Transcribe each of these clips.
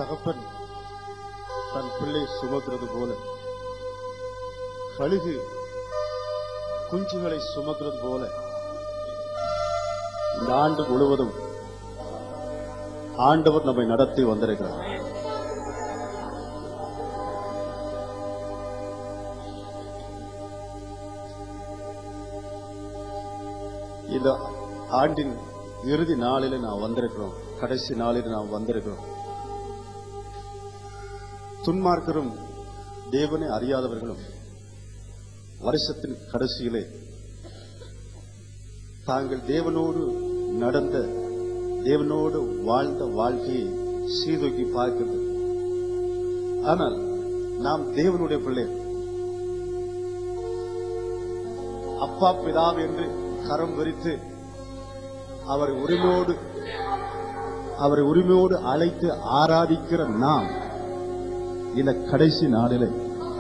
தகப்பன் தன் பிள்ளை சுமக்கிறது போல கழுகு குஞ்சுகளை சுமக்கிறது போல இந்த ஆண்டு முழுவதும் ஆண்டவர் நம்மை நடத்தி வந்திருக்கிறார் இந்த ஆண்டின் இறுதி நாளில் நாம் வந்திருக்கிறோம் கடைசி நாளில் நாம் வந்திருக்கிறோம் துன்மார்க்கரும் தேவனை அறியாதவர்களும் வருஷத்தின் கடைசியிலே தாங்கள் தேவனோடு நடந்த தேவனோடு வாழ்ந்த வாழ்க்கையை சீதூக்கி பார்க்கிறது ஆனால் நாம் தேவனுடைய பிள்ளை அப்பா பிதாവ് என்று கரம் விரித்து அவரை உரிமையோடு அவரை உரிமையோடு அழைத்து ஆராதிக்கிற நாம் இந்த கடைசி நாளிலே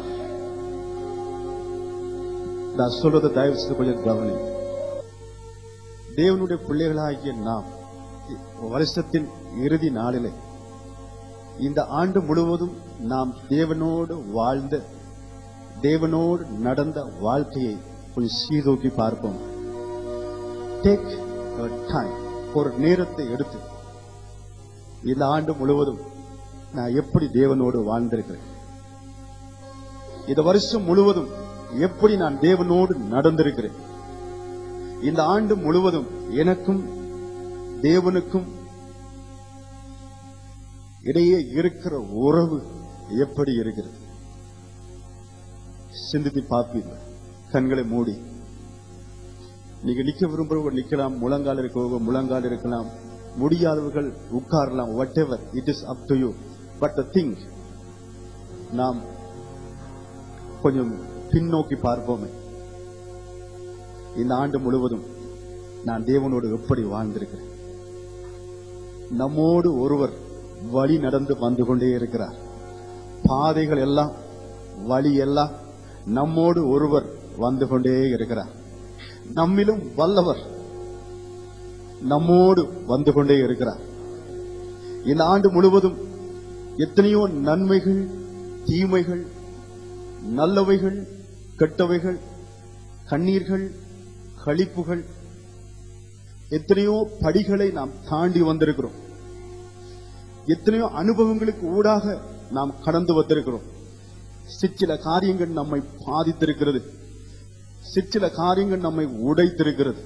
நான் சொல்றதை தயவு செய்து கொஞ்சம் கவனி தேவனுடைய பிள்ளைகளாகிய நாம் வருஷத்தின் இறுதி நாளிலே இந்த ஆண்டு முழுவதும் நாம் தேவனோடு வாழ்ந்த தேவனோடு நடந்த வாழ்க்கையை கொஞ்சம் சீதூக்கி பார்ப்போம் டேக் டைம் ஒரு நேரத்தை எடுத்து இந்த ஆண்டு முழுவதும் நான் எப்படி தேவனோடு வாழ்ந்திருக்கிறேன் இந்த வருஷம் முழுவதும் எப்படி நான் தேவனோடு நடந்திருக்கிறேன் இந்த ஆண்டு முழுவதும் எனக்கும் தேவனுக்கும் இடையே இருக்கிற உறவு எப்படி இருக்கிறது சிந்தித்து பார்ப்பீர்கள் கண்களை மூடி நீங்க நிக்க விரும்புறவங்க நிக்கலாம் முழங்கால் இருக்கவங்க முழங்கால் இருக்கலாம் முடியாதவர்கள் உட்காரலாம் whatever it is up to you but the thing நாம் கொஞ்சம் பின்னோக்கி பார்ப்போமே இந்த ஆண்டு முழுவதும் நான் தேவனோடு எப்படி வாழ்ந்திருக்கிறேன் நம்மோடு ஒருவர் வழி நடந்து வந்து கொண்டே இருக்கிறார் பாதைகள் எல்லாம் வழி எல்லாம் நம்மோடு ஒருவர் வந்து கொண்டே இருக்கிறார் நம்மிலும் வல்லவர் நம்மோடு வந்து கொண்டே இருக்கிறார் இந்த ஆண்டு முழுவதும் எத்தனையோ நன்மைகள் தீமைகள் நல்லவைகள் கெட்டவைகள் கண்ணீர்கள் களிப்புகள் எத்தனையோ படிகளை நாம் தாண்டி வந்திருக்கிறோம் எத்தனையோ அனுபவங்களுக்கு ஊடாக நாம் கடந்து வந்திருக்கிறோம் சிற்சில காரியங்கள் நம்மை பாதித்திருக்கிறது சிற்சில காரியங்கள் நம்மை உடைத்திருக்கிறது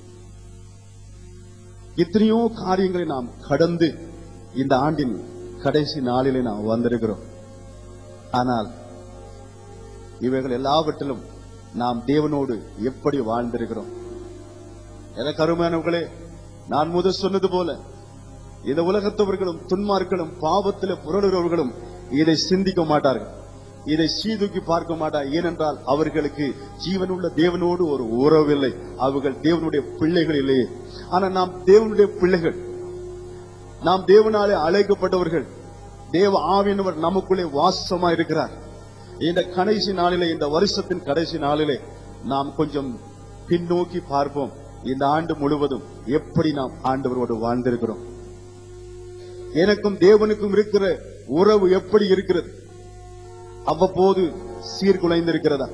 எத்தனையோ காரியங்களை நாம் கடந்து இந்த ஆண்டின் கடைசி நாளிலே நாம் வந்திருக்கிறோம் ஆனால் இவைகள் எல்லாவற்றிலும் நாம் தேவனோடு எப்படி வாழ்ந்திருக்கிறோம் எனக்கு அருமையானவர்களே நான் முதல் சொன்னது போல இந்த உலகத்தவர்களும் துன்மார்களும் பாவத்தில் புரளுகிறவர்களும் இதை சிந்திக்க மாட்டார்கள் இதை சீதூக்கி பார்க்க மாட்டார் ஏனென்றால் அவர்களுக்கு ஜீவனுள்ள தேவனோடு ஒரு உறவில்லை அவர்கள் தேவனுடைய பிள்ளைகள் இல்லையே ஆனா நாம் தேவனுடைய பிள்ளைகள் நாம் தேவனாலே அழைக்கப்பட்டவர்கள் தேவ ஆவியனவர் நமக்குள்ளே வாசமா இருக்கிறார் இந்த கடைசி நாளிலே இந்த வருஷத்தின் கடைசி நாளிலே நாம் கொஞ்சம் பின்னோக்கி பார்ப்போம் இந்த ஆண்டு முழுவதும் எப்படி நாம் ஆண்டவரோடு வாழ்ந்திருக்கிறோம் எனக்கும் தேவனுக்கும் இருக்கிற உறவு எப்படி இருக்கிறது அவ்வப்போது சீர்குலைந்திருக்கிறதா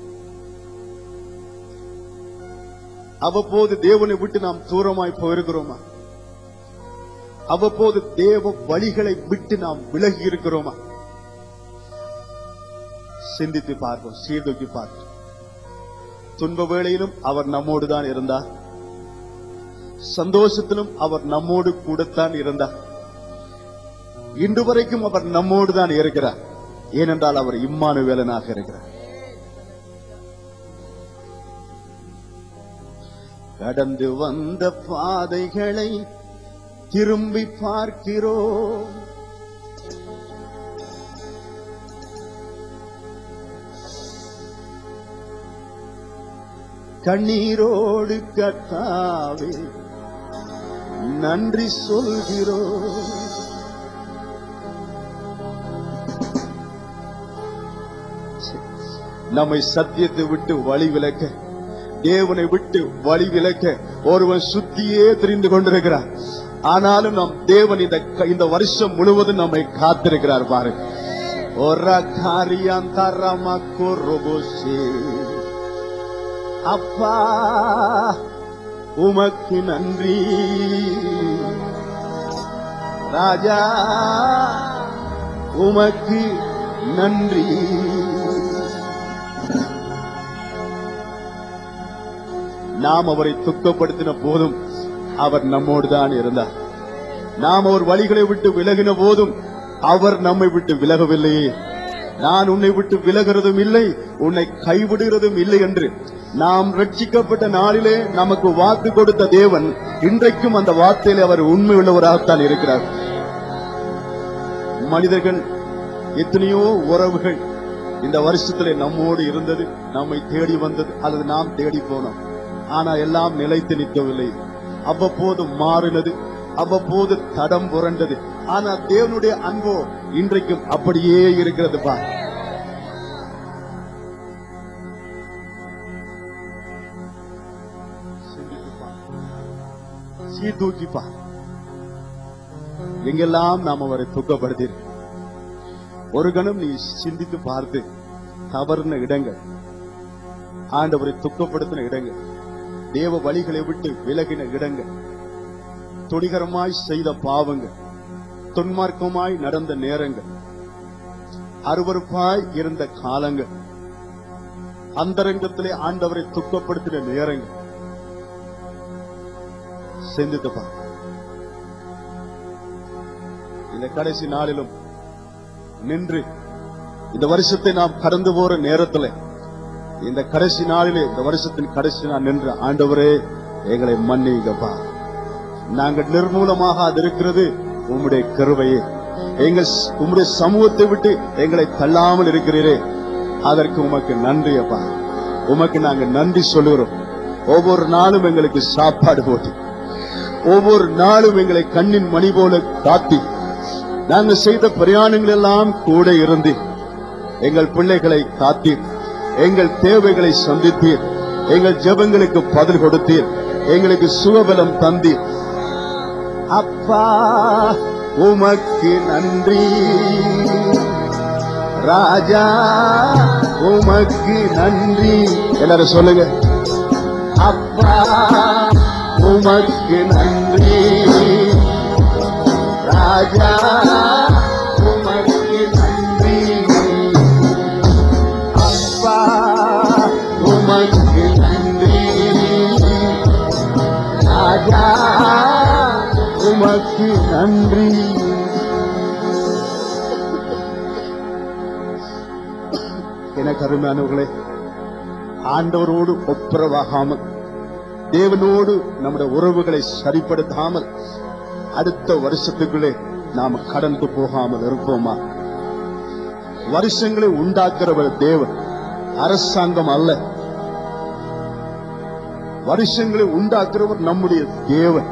அவ்வப்போது தேவனை விட்டு நாம் தூரமாய் போயிருக்கிறோமா அவ்வப்போது தேவ வழிகளை விட்டு நாம் விலகி இருக்கிறோமா சிந்தித்து பார்ப்போம் சீர்தூக்கி பார்ப்போம் துன்ப வேளையிலும் அவர் நம்மோடு தான் இருந்தார் சந்தோஷத்திலும் அவர் நம்மோடு கூடத்தான் இருந்தார் இன்று வரைக்கும் அவர் நம்மோடு தான் இருக்கிறார் ஏனென்றால் அவர் இம்மானுவேலனாக இருக்கிறார் கடந்து வந்த பாதைகளை திரும்பி பார்க்கிறோம் கண்ணீரோடு கத்தாவே நன்றி சொல்கிறோம் நம்மை சத்தியத்தை விட்டு வழி விலக்க தேவனை விட்டு வழி விலக்க ஒருவன் சுத்தியே தெரிந்து கொண்டிருக்கிறார் ஆனாலும் நம் தேவன் இந்த இந்த வருஷம் முழுவதும் நம்மை காத்திருக்கிறார் பாருங்க ஒரு காரியாந்தரமக்கு ரொபோசி அப்பா உமக்கு நன்றி ராஜா உமக்கு நன்றி நாம் அவரை துக்கப்படுத்தின போதும் அவர் நம்மோடு தான் இருந்தார் நாம் அவர் வழிகளை விட்டு விலகின போதும் அவர் நம்மை விட்டு விலகவில்லையே நான் உன்னை விட்டு விலகிறதும் இல்லை உன்னை கைவிடுகிறதும் இல்லை என்று நாம் ரட்சிக்கப்பட்ட நாளிலே நமக்கு வாக்கு கொடுத்த தேவன் இன்றைக்கும் அந்த வார்த்தையிலே அவர் உண்மை உள்ளவராகத்தான் இருக்கிறார் மனிதர்கள் எத்தனையோ உறவுகள் இந்த வருஷத்திலே நம்மோடு இருந்தது நம்மை தேடி வந்தது அல்லது நாம் தேடி போனோம் ஆனா எல்லாம் நிலைத்து நிற்கவில்லை அவ்வப்போது மாறினது அவ்வப்போது தடம் புரண்டது ஆனா தேவனுடைய அன்போ இன்றைக்கும் அப்படியே இருக்கிறது பா சீர்தூக்கிப்பா எங்கெல்லாம் நாம் அவரை துக்கப்படுத்தீர் ஒரு கணம் நீ சிந்தித்து பார்த்து தவறுன இடங்கள் ஆண்டவரை துக்கப்படுத்தின இடங்கள் தேவ வழிகளை விட்டு விலகின இடங்கள் துணிகரமாய் செய்த பாவங்கள் துன்மார்க்கமாய் நடந்த நேரங்கள் அருவருப்பாய் இருந்த காலங்கள் அந்தரங்கத்திலே ஆண்டவரை துக்கப்படுத்தின நேரங்கள் சிந்தித்து பார் இந்த கடைசி நாளிலும் நின்று இந்த வருஷத்தை நாம் கடந்து போற நேரத்துல இந்த கடைசி நாளிலே இந்த வருஷத்தின் கடைசி நாள் நின்று ஆண்டவரே எங்களை மன்னிங்கப்பா நாங்கள் நிர்மூலமாக அது இருக்கிறது உம்முடைய கருவையே எங்கள் ஸ்- உம்முடைய சமூகத்தை விட்டு எங்களை தள்ளாமல் இருக்கிறீரே அதற்கு உமக்கு நன்றி அப்பா உமக்கு நாங்க நன்றி சொல்லுகிறோம் ஒவ்வொரு நாளும் எங்களுக்கு சாப்பாடு போட்டு ஒவ்வொரு நாளும் எங்களை கண்ணின் மணி போல காத்தி நாங்கள் செய்த பிரயாணங்கள் எல்லாம் கூட இருந்து எங்கள் பிள்ளைகளை காத்தீர் எங்கள் தேவைகளை சந்தித்தீர் எங்கள் ஜெபங்களுக்கு பதில் கொடுத்தீர் எங்களுக்கு சுகபலம் தந்தீர் அப்பா உமக்கு நன்றி ராஜா உமக்கு நன்றி எல்லாரும் சொல்லுங்க அப்பா உமக்கு நன்றி ராஜா உமக்கு நன்றி அப்பா உமக்கு நன்றி ராஜா உமக்கு நன்றி எனக்கு அருமையானவர்களே ஆண்டவரோடு ஒப்புரவாகாமல் தேவனோடு நம்முடைய உறவுகளை சரிப்படுத்தாமல் அடுத்த வருஷத்துக்குள்ளே நாம் கடந்து போகாமல் இருப்போமா வருஷங்களை உண்டாக்குறவர் தேவன் அரசாங்கம் அல்ல வருஷங்களை உண்டாக்குறவர் நம்முடைய தேவன்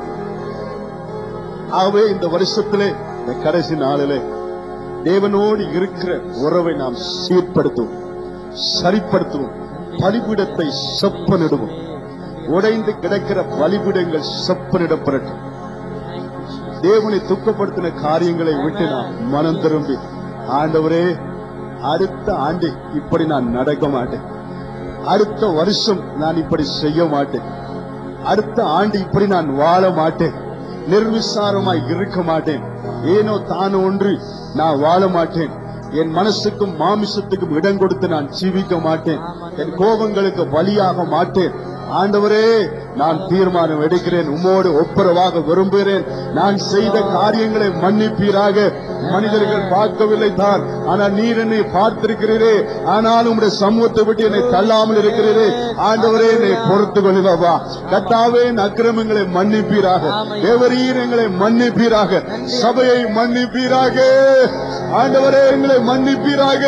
ஆகவே இந்த வருஷத்திலே இந்த கடைசி நாளிலே தேவனோடு இருக்கிற உறவை நாம் சீர்படுத்துவோம் சரிப்படுத்துவோம் பலிபீடத்தை செப்பனிடுவோம் உடைந்து கிடக்கிற பலிபீடங்கள் செப்பனிடப்படட்டும் தேவனை துக்கப்படுத்தின காரியங்களை விட்டு நான் மனம் திரும்பி ஆண்டவரே அடுத்த ஆண்டு இப்படி நான் நடக்க மாட்டேன் அடுத்த வருஷம் நான் இப்படி செய்ய மாட்டேன் அடுத்த ஆண்டு இப்படி நான் வாழ மாட்டேன் நிர்விசாரமாய் இருக்க மாட்டேன் ஏனோ தானோ ஒன்று நான் வாழ மாட்டேன் என் மனசுக்கும் மாமிசத்துக்கும் இடம் கொடுத்து நான் ஜீவிக்க மாட்டேன் என் கோபங்களுக்கு பலியாக மாட்டேன் ஆண்டவரே நான் தீர்மானம் எடுக்கிறேன் உம்மோடு ஒப்புரவாக விரும்புகிறேன் நான் செய்த காரியங்களை மன்னிப்பீராக மனிதர்கள் பார்க்கவில்லை தான் ஆனால் நீர் என்னை பார்த்திருக்கிறீரே ஆனாலும் உம்முடைய சமூகத்தை விட்டு என்னை தள்ளாமல் இருக்கிறீரே ஆண்டவரே என்னை பொறுத்து கொள்ளுவா கத்தாவே என் அக்கிரமங்களை மன்னிப்பீராக தேவரீர் எங்களை மன்னிப்பீராக சபையை மன்னிப்பீராக ஆண்டவரே எங்களை மன்னிப்பீராக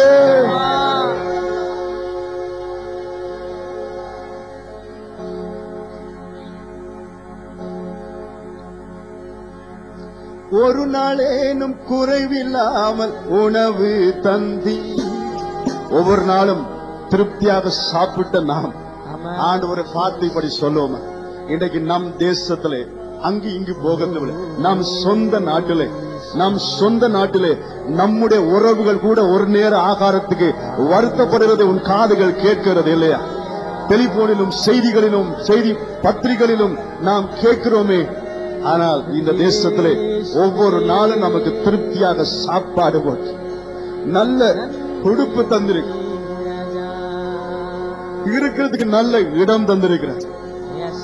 ஒரு நாளேனும் குறைவில்லாமல் உணவு தந்தி ஒவ்வொரு நாளும் திருப்தியாக சாப்பிட்ட நாம் ஆண்டவரை பார்த்து இப்படி சொல்லுவோம் இன்றைக்கு நம் தேசத்திலே அங்கு இங்கு போகிறதில்லை நம் சொந்த நாட்டிலே நம் சொந்த நாட்டிலே நம்முடைய உறவுகள் கூட ஒரு நேர ஆகாரத்துக்கு வருத்தப்படுகிறது உன் காதுகள் கேட்கிறது இல்லையா டெலிபோனிலும் செய்திகளிலும் செய்தி பத்திரிகைகளிலும் நாம் கேட்கிறோமே ஆனால் இந்த தேசத்திலே ஒவ்வொரு நாளும் நமக்கு திருப்தியாக சாப்பாடு போட்டு நல்ல உடுப்பு தந்திருக்கு இருக்கிறதுக்கு நல்ல இடம் தந்திருக்கிறார் Yes.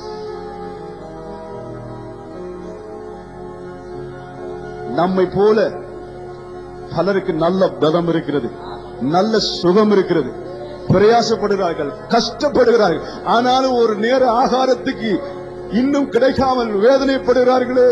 நம்மை போல பலருக்கு நல்ல பலம் இருக்கிறது நல்ல சுகம் இருக்கிறது பிரயாசப்படுகிறார்கள் கஷ்டப்படுகிறார்கள் ஆனாலும் ஒரு நேர ஆகாரத்துக்கு இன்னும் கிடைக்காமல் வேதனைப்படுகிறார்களே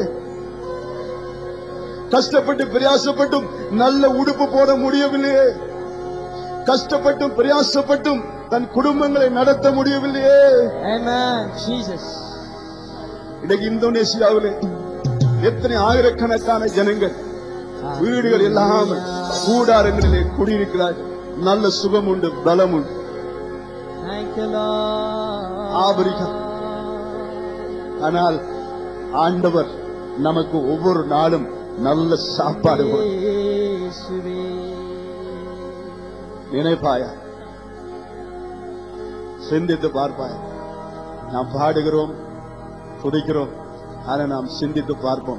கஷ்டப்பட்டு பிரயாசப்பட்டும் நல்ல உடுப்பு போட முடியவில்லையே கஷ்டப்பட்டும் பிரயாசப்பட்டும் தன் குடும்பங்களை நடத்த முடியவில்லையே Amen. Jesus. இன்னைக்கு இந்தோனேசியாவிலே எத்தனை ஆயிரக்கணக்கான ஜனங்கள் வீடுகள் இல்லாமல் கூடாரங்களிலே குடியிருக்கிறார்கள் நல்ல சுகம் உண்டு பலம் உண்டு Thank you, Lord. ஆபிரகாம். ஆனால் ஆண்டவர் நமக்கு ஒவ்வொரு நாளும் நல்ல சாப்பாடு போடு- இயேசுவே. நினைப்பாயா சிந்தித்து பார்ப்பாயா நாம் பாடுகிறோம் துதிக்கிறோம் ஆனா நாம் சிந்தித்து பார்ப்போம்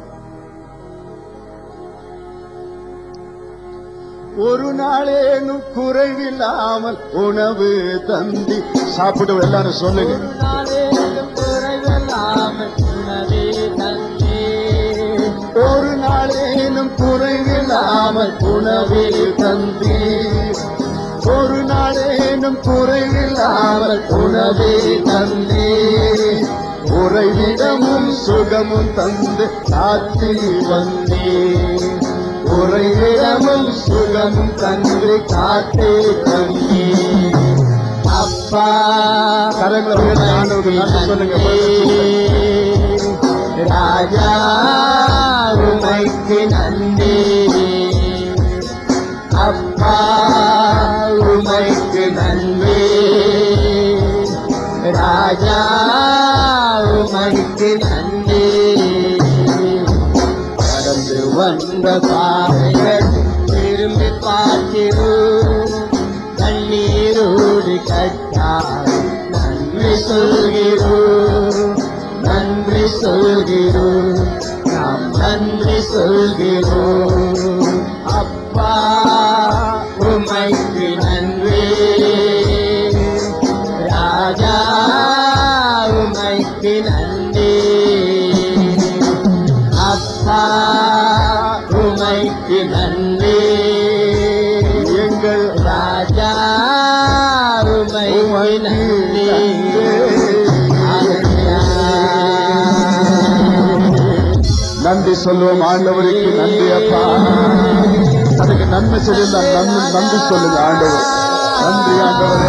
ஒரு நாளேனும் குறைவில்லாமல் உணவு தந்தி சாப்பிட்டு எல்லாரும் சொல்லுங்க ஒரு நாளேலும் குறைவில்லாமல் உணவே தந்தே. ஒரு நாளேனும் குறைவில்லாமல் உணவே தந்தி ஒரு நாளேனும் குறைவில்லாமல் உணவே தந்தி உறைவிடமும் சுகமும் தந்து காத்தி வந்தே உறைவிடமும் சுகமும் தந்து காத்தே தந்தே அப்பா கரங்களை உயர்த்தி ஆண்டவருக்கு நன்றி சொல்லுங்க. ராஜா உமைக்கு நன்றி அப்பா உமைக்கு நன்றி ராஜா உமைக்கு நன்றி கடந்து வந்த பாதைகள் திரும்பி பார்க்கிறோம் கண்ணீரோடு கட்டாய் நன்றி சொல்கிறோம் நன்றி சொல்கிறோம் நாம் நன்றி சொல்கிறோம் அப்பா உமைக்கு நன்றி ராஜா உமைக்கு நன்றி அப்பா உமைக்கு நன்றி எங்கள் ராஜா உமைக்கு நன்றி நன்றி சொல்லுவோம் ஆண்டவருக்கு நன்றி அப்பா அதுக்கு நன்மை செய்திருந்தா நன்றி நன்றி சொல்லுங்க ஆண்டவர் நன்றி ஆண்டவரே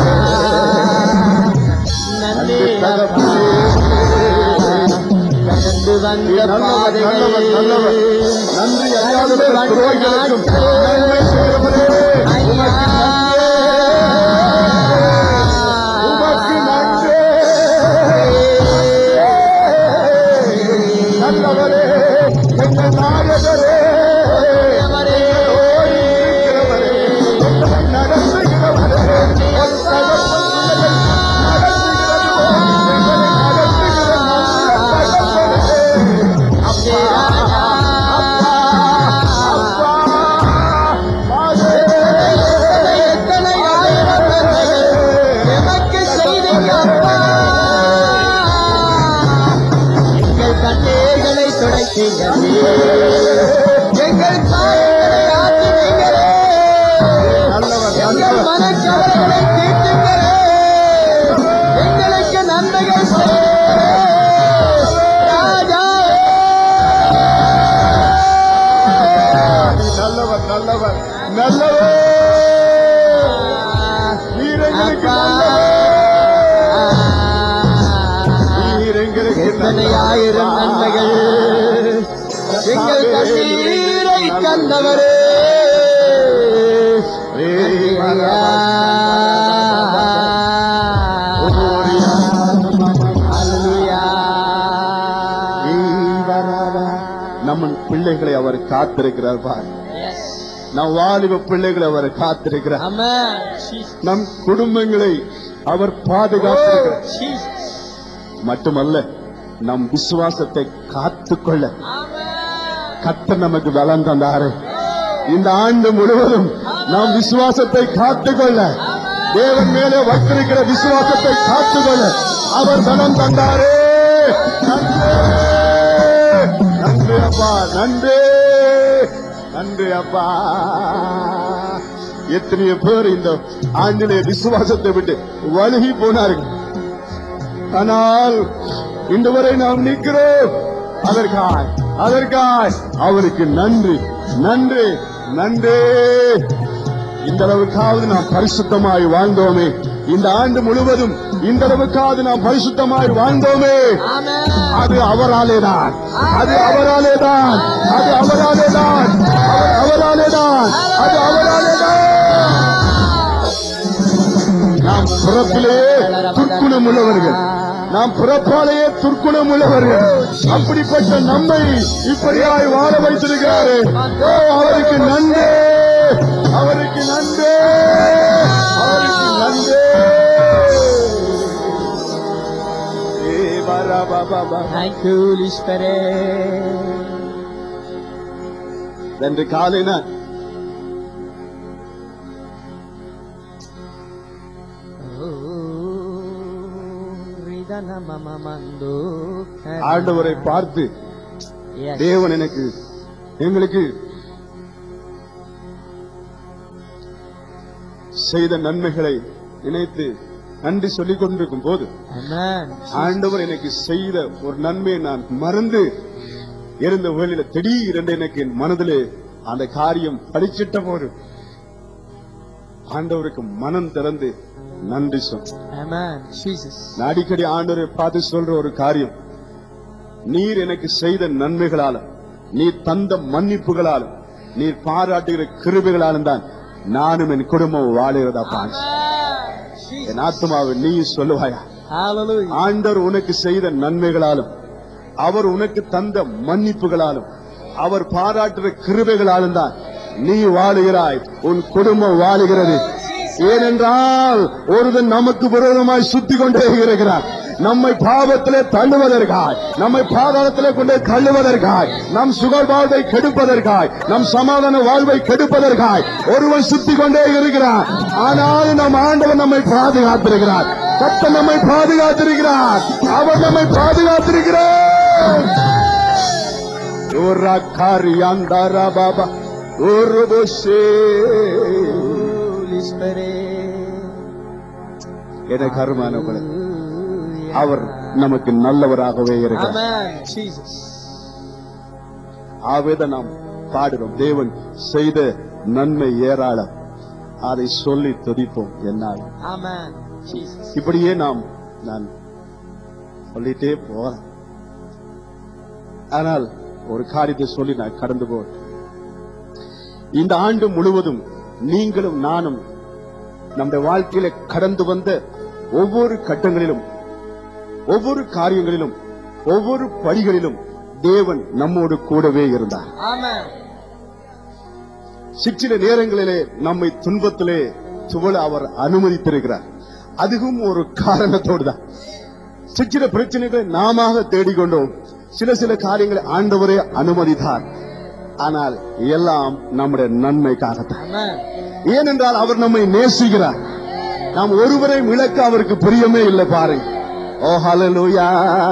நன்றி நன்றி தகப்பனே. கடந்து வந்த நல்லவர் நல்லவர் நல்லவர் நன்றி அறியாத கடந்து வந்த துரோகிகளுக்கும் நாட்கள். நன்மை செய்கிறவரே ஐயா. உமக்கு நன்றி நல்லவரே எங்கள் நாயகரே நல்லவரே. ஓடி இருக்கிறவரே எங்களை நடத்துகிறவரே ஒரு தகப்பன் பிள்ளையை நடத்துகிறது போல் எங்களை நடத்துகிற நல்ல தகப்பனே. அப்பா அப்பா அப்பா பாதே. எத்தனை ஆயிரம் நன்மைகள் எமக்கு செய்தீங்க அப்பா. எங்கள் கண்ணீர்களை துடைத்தீங்களே எங்கள் காயங்களை ஆற்றினீங்களே நல்லவர் எங்கள் நல்லவர் மனக்கவலைகளை தீர்த்தீங்களே எங்களுக்கு நன்மைகள் செய்தீங்களே ராஜாவே நல்லவர் நல்லவர் நல்லவர் நீர் எங்களுக்கு நல்லவர் நீர் எங்களுக்கு எத்தனை ஆயிரம் நன்மைகள் எங்கள் கண்ணீரை கண்டவரே ஐயா. Hallelujah. நம்ம பிள்ளைகளை அவர் காத்திருக்கிறார் பார் Yes. நம் வாலிப பிள்ளைகளை அவர் காத்திருக்கிறார் Amen. Jesus. நம் குடும்பங்களை அவர் பாதுகாத்திருக்கிறார் Oh, Jesus. மட்டுமல்ல நம் விசுவாசத்தை காத்துக்கொள்ள Amen. கத்த நமக்கு பலம் தந்தாரு இந்த ஆண்டு முழுவதும் நாம் விசுவாசத்தை காத்துக்கொள்ள தேவன் மேலே வைத்திருக்கிற விசுவாசத்தை காத்துக்கொள்ள அவர் பலம் தந்தாரே நன்றி நன்றி அப்பா நன்றி நன்றி அப்பா எத்தனையோ பேர் இந்த ஆண்டிலே விசுவாசத்தை விட்டு வழுகி போனார்கள் ஆனால் இன்று வரை நாம் நிற்கிறோம் அதற்காய் அதற்காய் அவருக்கு நன்றி நன்றி நன்றி இந்த அளவுக்காவது நாம் பரிசுத்தமாய் வாழ்ந்தோமே இந்த ஆண்டு முழுவதும் இந்த அளவுக்காவது நாம் பரிசுத்தமாய் வாழ்ந்தோமே Amen. அது அவராலே தான் அது அவராலே தான் அது அவராலே தான் அவர் அவராலே தான் அது அவராலே தான் நாம் பிறப்பிலேயே துர்க்குணம் உள்ளவர்கள் நாம் பிறப்பாலேயே துர்க்குணம் உள்ளவர்கள் அப்படிப்பட்ட நம்மை இப்படியாய் வாழ வைத்திருக்கிறாரு ஓ அவருக்கு நன்றி அவருக்கு நன்றி அவருக்கு நன்றி ஏ பாரா பாபா பா. Thank you, Holy Spirit. ரெண்டு காலைனா ஆண்டவரை பார்த்து Yes. தேவன் எனக்கு எங்களுக்கு செய்த நன்மைகளை நினைத்து நன்றி சொல்லிக் கொண்டிருக்கும் போது Amen. ஆண்டவர் எனக்கு செய்த ஒரு நன்மையை நான் மறந்து இருந்த வேளையில திடீரென்று எனக்கு என் மனதிலே அந்த காரியம் படிச்சிட்ட போது ஆண்டவருக்கு மனம் திறந்து நன்றி சொன்ன Amen. Jesus. நான் அடிக்கடி ஆண்டவரை பார்த்து சொல்ற ஒரு காரியம் நீர் எனக்கு செய்த நன்மைகளாலும் நீர் தந்த மன்னிப்புகளாலும் நீர் பாராட்டுகிற கிருபைகளாலும் தான் நானும் என் குடும்பம் வாழுகிறதா பான் Jesus. என் ஆத்மாவை நீ சொல்லுவாயா Hallelujah. ஆண்டவர் உனக்கு செய்த நன்மைகளாலும் அவர் உனக்கு தந்த மன்னிப்புகளாலும் அவர் பாராட்டுற கிருபைகளாலும் தான் நீ வாழுகிறாய் உன் குடும்பம் வாழுகிறது ஏனென்றால் ஒருவன் நமக்கு விரோதமாய் சுத்தி கொண்டே இருக்கிறார் நம்மை பாவத்திலே தள்ளுவதற்காய் நம்மை பாதாளத்திலே கொண்டே தள்ளுவதற்காய் நம் சுகர் வாழ்வை கெடுப்பதற்காய் நம் சமாதான வாழ்வை கெடுப்பதற்காய் ஒருவன் சுத்தி கொண்டே இருக்கிறார் ஆனால் நம் ஆண்டவர் நம்மை பாதுகாத்திருக்கிறார் கத்த நம்மை பாதுகாத்திருக்கிறார் அவர் நம்மை பாதுகாத்திருக்கிறார் ஒரு காரியாந்தாரா பாபா ஒரு புஷே Holy Spirit. என கருமானவர்களே Hallelujah. அவர் நமக்கு நல்லவராகவே இருக்கிறார் Amen. Jesus. ஆவேத நாம் பாடுறோம் தேவன் செய்த நன்மை ஏராளம் அதை சொல்லி துதிப்போம் என்னால் Amen. Jesus. இப்படியே நாம் நான் சொல்லிட்டே போறேன் ஆனால் ஒரு காரியத்தை சொல்லி நான் கடந்து போறேன் இந்த ஆண்டு முழுவதும் நீங்களும் நானும் நம்முடைய வாழ்க்கையில கடந்து வந்த ஒவ்வொரு கட்டங்களிலும் ஒவ்வொரு காரியங்களிலும் ஒவ்வொரு படிகளிலும் தேவன் நம்மோடு கூடவே இருந்தார் Amen. சிற்சில நேரங்களிலே நம்மை துன்பத்திலே துவள அவர் அனுமதித்திருக்கிறார் அதுவும் ஒரு காரணத்தோடு தான் சிற்சில பிரச்சனைகளை நாம தேடிக்கொண்டோம் சில சில காரியங்களை ஆண்டவரே அனுமதித்தார் ஆனால் எல்லாம் நம்முடைய நன்மைக்காகத்தான் Amen. ஏனென்றால் அவர் நம்மை நேசிக்கிறார் நாம் ஒருவரை இழக்க அவருக்கு பிரியமே இல்லை பாருங்க ஓ ஹalleluya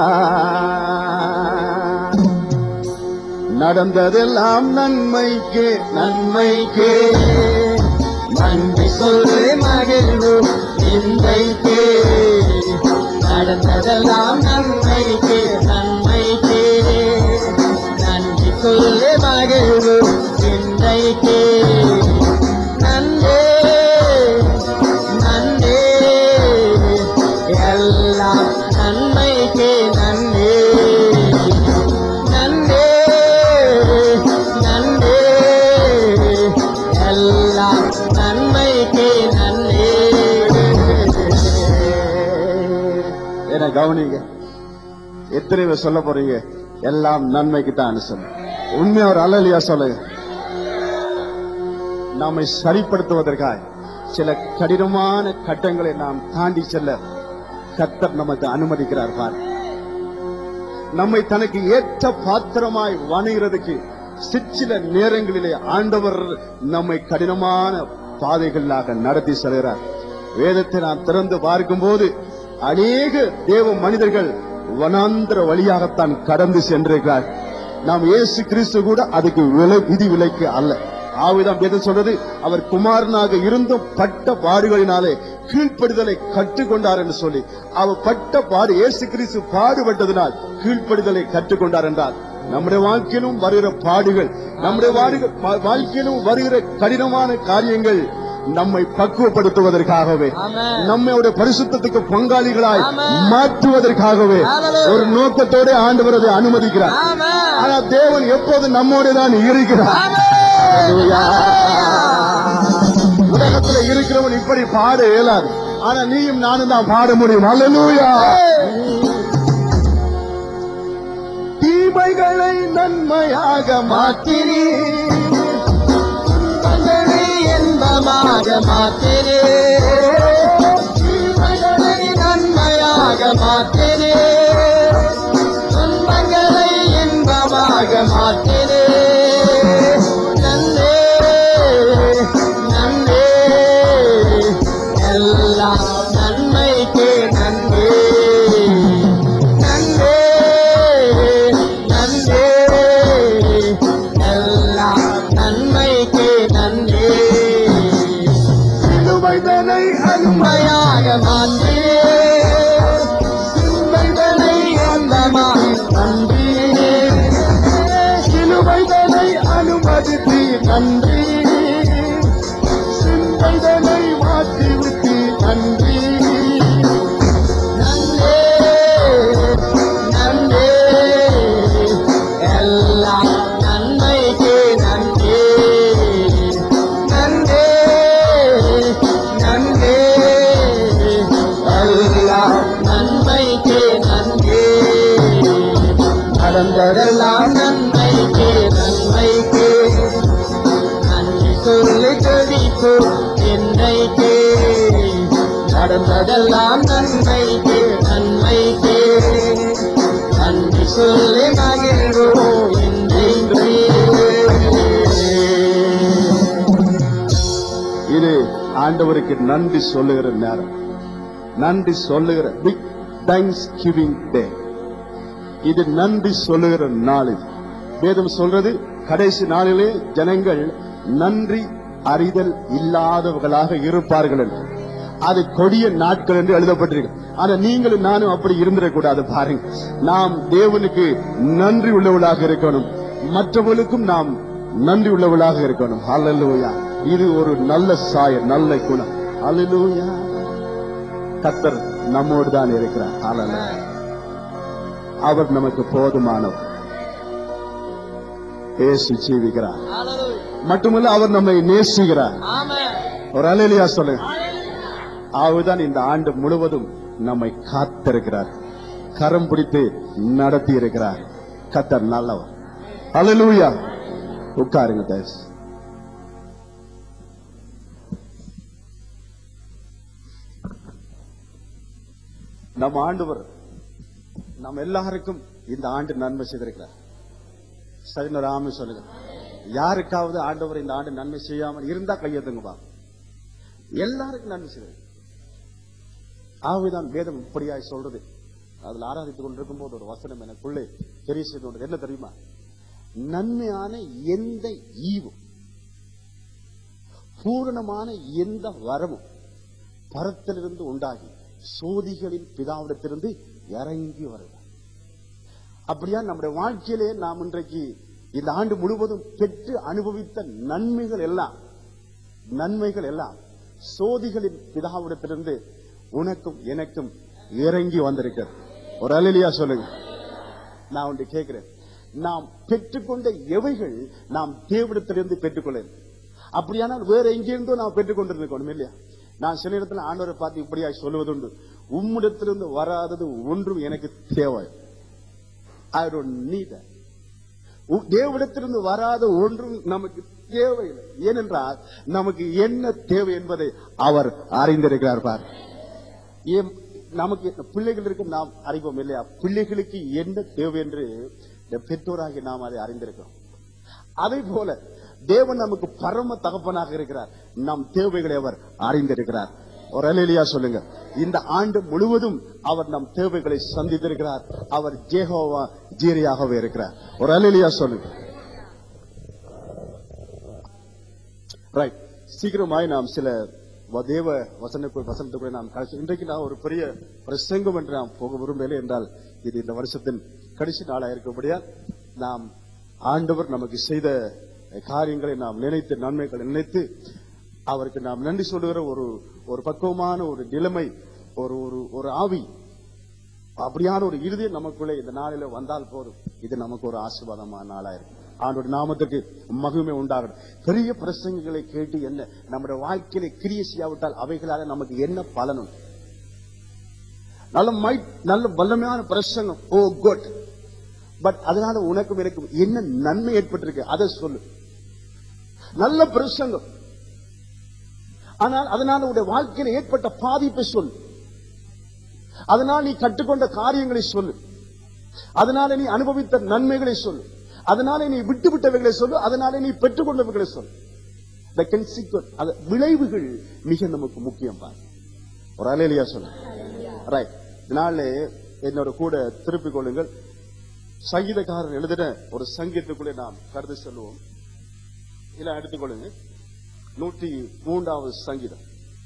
நடந்ததெல்லாம் நன்மைக்கே நன்மைக்கே நன்றி சொல்லு மகிழ்வு இன்றைக்கே நடந்ததெல்லாம் நன்மைக்கே நன்மைக்கே நன்றி சொல்லு மகிழ்வு இன்றைக்கே நன்றே நன்றே எல்லாம் நன்மைக்கே நன்றே நன்றே நன்றே எல்லாம் நன்மைக்கே நன்றே என்ன கவனிங்க எத்தனை பேர் சொல்ல போறீங்க எல்லாம் நன்மைக்கு தான் சொல்லு உண்மையா ஒரு அல்லலியா சொல்லுங்க நம்மை சரிப்படுத்துவதற்காக சில கடினமான கட்டங்களை நாம் தாண்டி செல்ல கத்தர் நமக்கு அனுமதிக்கிறார் பார் நம்மை தனக்கு ஏற்ற பாத்திரமாய் வணைகிறதுக்கு சிற்சில நேரங்களிலே ஆண்டவர் நம்மை கடினமான பாதைகளாக நடத்தி செல்கிறார் வேதத்தை நான் திறந்து பார்க்கும்போது அநேக தேவ மனிதர்கள் வனாந்திர வழியாகத்தான் கடந்து சென்றிருக்கிறார் நாம் இயேசு கிறிஸ்து கூட அதுக்கு விலை விதி விலைக்கு அல்ல ஆவிதான் வேதம் சொல்றது அவர் குமாரனாக இருந்தும் பட்ட பாடுகளினாலே கீழ்ப்படுதலை கற்றுக்கொண்டார் என்று சொல்லி அவர் பட்ட பாடு இயேசு கிறிஸ்து பாடுபட்டதினால் கீழ்ப்படுதலை கற்றுக்கொண்டார் என்றால் நம்முடைய வாழ்க்கையிலும் வருகிற பாடுகள் நம்முடைய வாடுக- வா- வாழ்க்கையிலும் வருகிற கடினமான காரியங்கள் நம்மை பக்குவப்படுத்துவதற்காகவே ஆமென். நம்முடைய பரிசுத்தத்துக்கு பங்காளிகளாய் ஆமென். மாற்றுவதற்காகவே Hallelujah. ஒரு நோக்கத்தோட ஆண்டவர் அதை அனுமதிக்கிறார் ஆமென். ஆனா தேவன் எப்போது நம்மோடு தான் இருக்கிறார் Hallelujah. உலகத்துல இருக்கிறவன் இப்படி பாட இயலாது ஆனா நீயும் நானும் தான் பாட முடியும் அல்லூயா தீமைகளை நன்மையாக மாற்றினீ துன்பங்களை இன்பமாக மாற்றினே தீமைகளை நன்மையாக மாற்றினே துன்பங்களை இன்பமாக மாற்றினே நன்னே நன்னே எல்லாம் நன்மைக்கு நன்றே நன்றே நன்றே எல்லாம் நன்மைக்கு நன்றே சிலுவைதனை உண்மையாக மாற்றியே உண்மைதனை அந்தமாக நன்றியே சிலுவைதனை அனுமதித்து நன்றி சிந்தைதனை மாற்றி விட்டு நன்றி நன்றே நன்றே எல்லாம் நன்மைக்கு நன்றே நன்றே நன்றே எல்லாம் நன்மைக்கு நன்றே நடந்ததெல்லாம் நன்மைக்கு நன்மைக்கு நன்றி சொல்லி துதிப்பு என்னைக்கு நடந்ததெல்லாம் நன்மைக்கு நன்மைக்கு நன்றி சொல்லி மகிழ்வோம் என்றைக்கு இது ஆண்டவருக்கு நன்றி சொல்லுகிற நேரம் நன்றி சொல்லுகிற பிக் தேங்க்ஸ் கிவிங் டே இது நன்றி சொல்லுகிற நாள் இது. வேதம் சொல்றது கடைசி நாளிலே ஜனங்கள் நன்றி அறிதல் இல்லாதவர்களாக இருப்பார்கள் என்று அது கொடிய நாட்கள் என்று எழுதப்பட்டிருக்கு ஆனா நீங்களும் நானும் அப்படி இருந்திடக்கூடாது பாருங்க நாம் தேவனுக்கு நன்றி உள்ளவளாக இருக்கணும் மற்றவர்களுக்கும் நாம் நன்றி உள்ளவளாக இருக்கணும் அல்லூயா இது ஒரு நல்ல சாயல் நல்ல குணம் அல்லூயா கத்தர் நம்மோடு தான் இருக்கிறார் அல்ல அவர் நமக்கு போதுமானவர் இயேசு ஜீவிக்கிறார் மட்டுமல்ல அவர் நம்மை நேசிக்கிறார் ஆமென் ஒரு அலையிலியா சொல்லுங்க அவர்தான் இந்த ஆண்டு முழுவதும் நம்மை காத்திருக்கிறார் கரம் பிடித்து நடத்தி இருக்கிறார் கத்தர் நல்லவர் அல்லேலூயா உட்காருங்க தேஸ் நம்ம ஆண்டவர் நம்ம எல்லாருக்கும் இந்த ஆண்டு நன்மை செய்திருக்கிறார் சரின்னு ராம சொல்லுங்க யாருக்காவது ஆண்டவர் இந்த ஆண்டு நன்மை செய்யாமல் இருந்தா கையெழுத்துங்கப்பா எல்லாருக்கும் நன்மை செய்தார் ஆகவேதான் வேதம் இப்படியாய் சொல்றது அதுல ஆராதித்துக் கொண்டிருக்கும் போது ஒரு வசனம் எனக்குள்ளே தெரிய செய்து கொண்டது என்ன தெரியுமா நன்மையான எந்த ஈவும் பூரணமான எந்த வரமும் பரத்திலிருந்து உண்டாகி சோதிகளின் பிதாவிடத்திலிருந்து இறங்கி வருகிறார் அப்படியா நம்முடைய வாழ்க்கையிலே நாம் இன்றைக்கு இந்த ஆண்டு முழுவதும் பெற்று அனுபவித்த நன்மைகள் எல்லாம் நன்மைகள் எல்லாம் சோதிகளின் பிதாவிடத்திலிருந்து உனக்கும் எனக்கும் இறங்கி வந்திருக்கிறது ஒரு அலிலியா சொல்லுங்க நான் ஒன்று கேட்கிறேன் நாம் பெற்றுக்கொண்ட எவைகள் நாம் தேவடத்திலிருந்து பெற்றுக்கொள்ள அப்படியானால் வேற எங்கிருந்தோ நாம் பெற்றுக்கொண்டிருக்கணும் இல்லையா நான் சில இடத்துல ஆண்டவரை பார்த்து இப்படியா சொல்லுவதுண்டு உம்மிடத்திலிருந்து வராதது ஒன்றும் எனக்கு தேவை ஐ டோன்ட் நீட் தேவனிடத்திலிருந்து வராத ஒன்றும் நமக்கு தேவையில்லை ஏனென்றால் நமக்கு என்ன தேவை என்பதை அவர் அறிந்திருக்கிறார் பார் ஏன் நமக்கு பிள்ளைகள் இருக்கும் நாம் அறிவோம் இல்லையா பிள்ளைகளுக்கு என்ன தேவை என்று இந்த பெற்றோராகி நாம் அதை அறிந்திருக்கிறோம் அதே போல தேவன் நமக்கு பரம தகப்பனாக இருக்கிறார் நம் தேவைகளை அவர் அறிந்திருக்கிறார் ஒரு அலையிலியா சொல்லுங்க இந்த ஆண்டு முழுவதும் அவர் நம் தேவைகளை சந்தித்திருக்கிறார் அவர் ஜேகோவா ஜீரியாகவே இருக்கிறார் ஒரு அலையிலியா சொல்லுங்க ரைட் சீக்கிரமாய் நாம் சில வ- தேவ வசனக்குள் வசனத்துக்குள் நாம் கடைசி இன்றைக்கு நான் ஒரு பெரிய பிரசங்கம் என்று நாம் போக விரும்பவில்லை என்றால் இது இந்த வருஷத்தின் கடைசி நாளாக இருக்கபடியால் நாம் ஆண்டவர் நமக்கு செய்த காரியங்களை நாம் நினைத்து நன்மைகளை நினைத்து அவருக்கு நாம் நன்றி சொல்லுகிற ஒரு ஒரு பக்குவமான ஒரு நிலைமை ஒரு ஒரு ஒரு ஆவி அப்படியான ஒரு இறுதி நமக்குள்ளே இந்த நாளில வந்தால் போதும் இது நமக்கு ஒரு ஆசீர்வாதமான நாளா இருக்கும் ஆண்டோட நாமத்துக்கு மகிமை உண்டாகணும் பெரிய பிரசங்கங்களை கேட்டு என்ன நம்முடைய வாழ்க்கையில கிரிய செய்யாவிட்டால் அவைகளால நமக்கு என்ன பலனும் நல்ல மை நல்ல வல்லமையான பிரசங்கம் ஓ குட் பட் அதனால உனக்கும் எனக்கும் என்ன நன்மை ஏற்பட்டிருக்கு அதை சொல்லு நல்ல பிரசங்கம் ஆனால் அதனால உடைய வாழ்க்கையில ஏற்பட்ட பாதிப்பை சொல்லு அதனால் நீ கற்றுக்கொண்ட காரியங்களை சொல்லு அதனால நீ அனுபவித்த நன்மைகளை சொல்லு அதனால நீ விட்டு விட்டவைகளை சொல்லு அதனால நீ பெற்றுக்கொண்டவைகளை சொல்லு The consequence, அது விளைவுகள் மிக நமக்கு முக்கியம் பாரு ஒரு அலையிலையா சொல்லு ரைட் இதனால என்னோட கூட திருப்பிக் கொள்ளுங்கள் சங்கீதக்காரர் எழுதின ஒரு சங்கீதத்துக்குள்ளே நாம் கருது சொல்லுவோம் இல்ல எடுத்துக்கொள்ளுங்க நூற்றி மூன்றாவது சங்கீதம்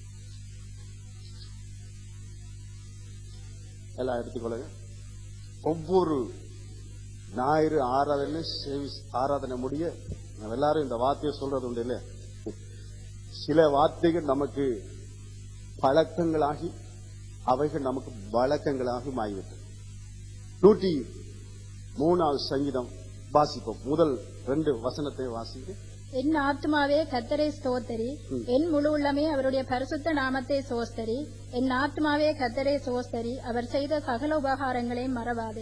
எல்லாம் எடுத்துக்கொள்ளுங்க ஒவ்வொரு ஞாயிறு ஆராதனை சேவி ஆராதனை முடிய நம்ம எல்லாரும் இந்த வார்த்தையை சொல்றது உண்டு இல்லையா சில வார்த்தைகள் நமக்கு பழக்கங்களாகி அவைகள் நமக்கு வழக்கங்களாக மாறிவிட்டது நூற்றி மூணாவது சங்கீதம் வாசிப்போம் முதல் ரெண்டு வசனத்தை வாசித்து என் ஆத்மாவே கத்தரை ஸ்தோத்தரி என் முழு உள்ளமே அவருடைய பரிசுத்த நாமத்தை சோஸ்தரி என் ஆத்மாவே கத்தரை சோஸ்தரி அவர் செய்த சகல உபகாரங்களை மறவாதே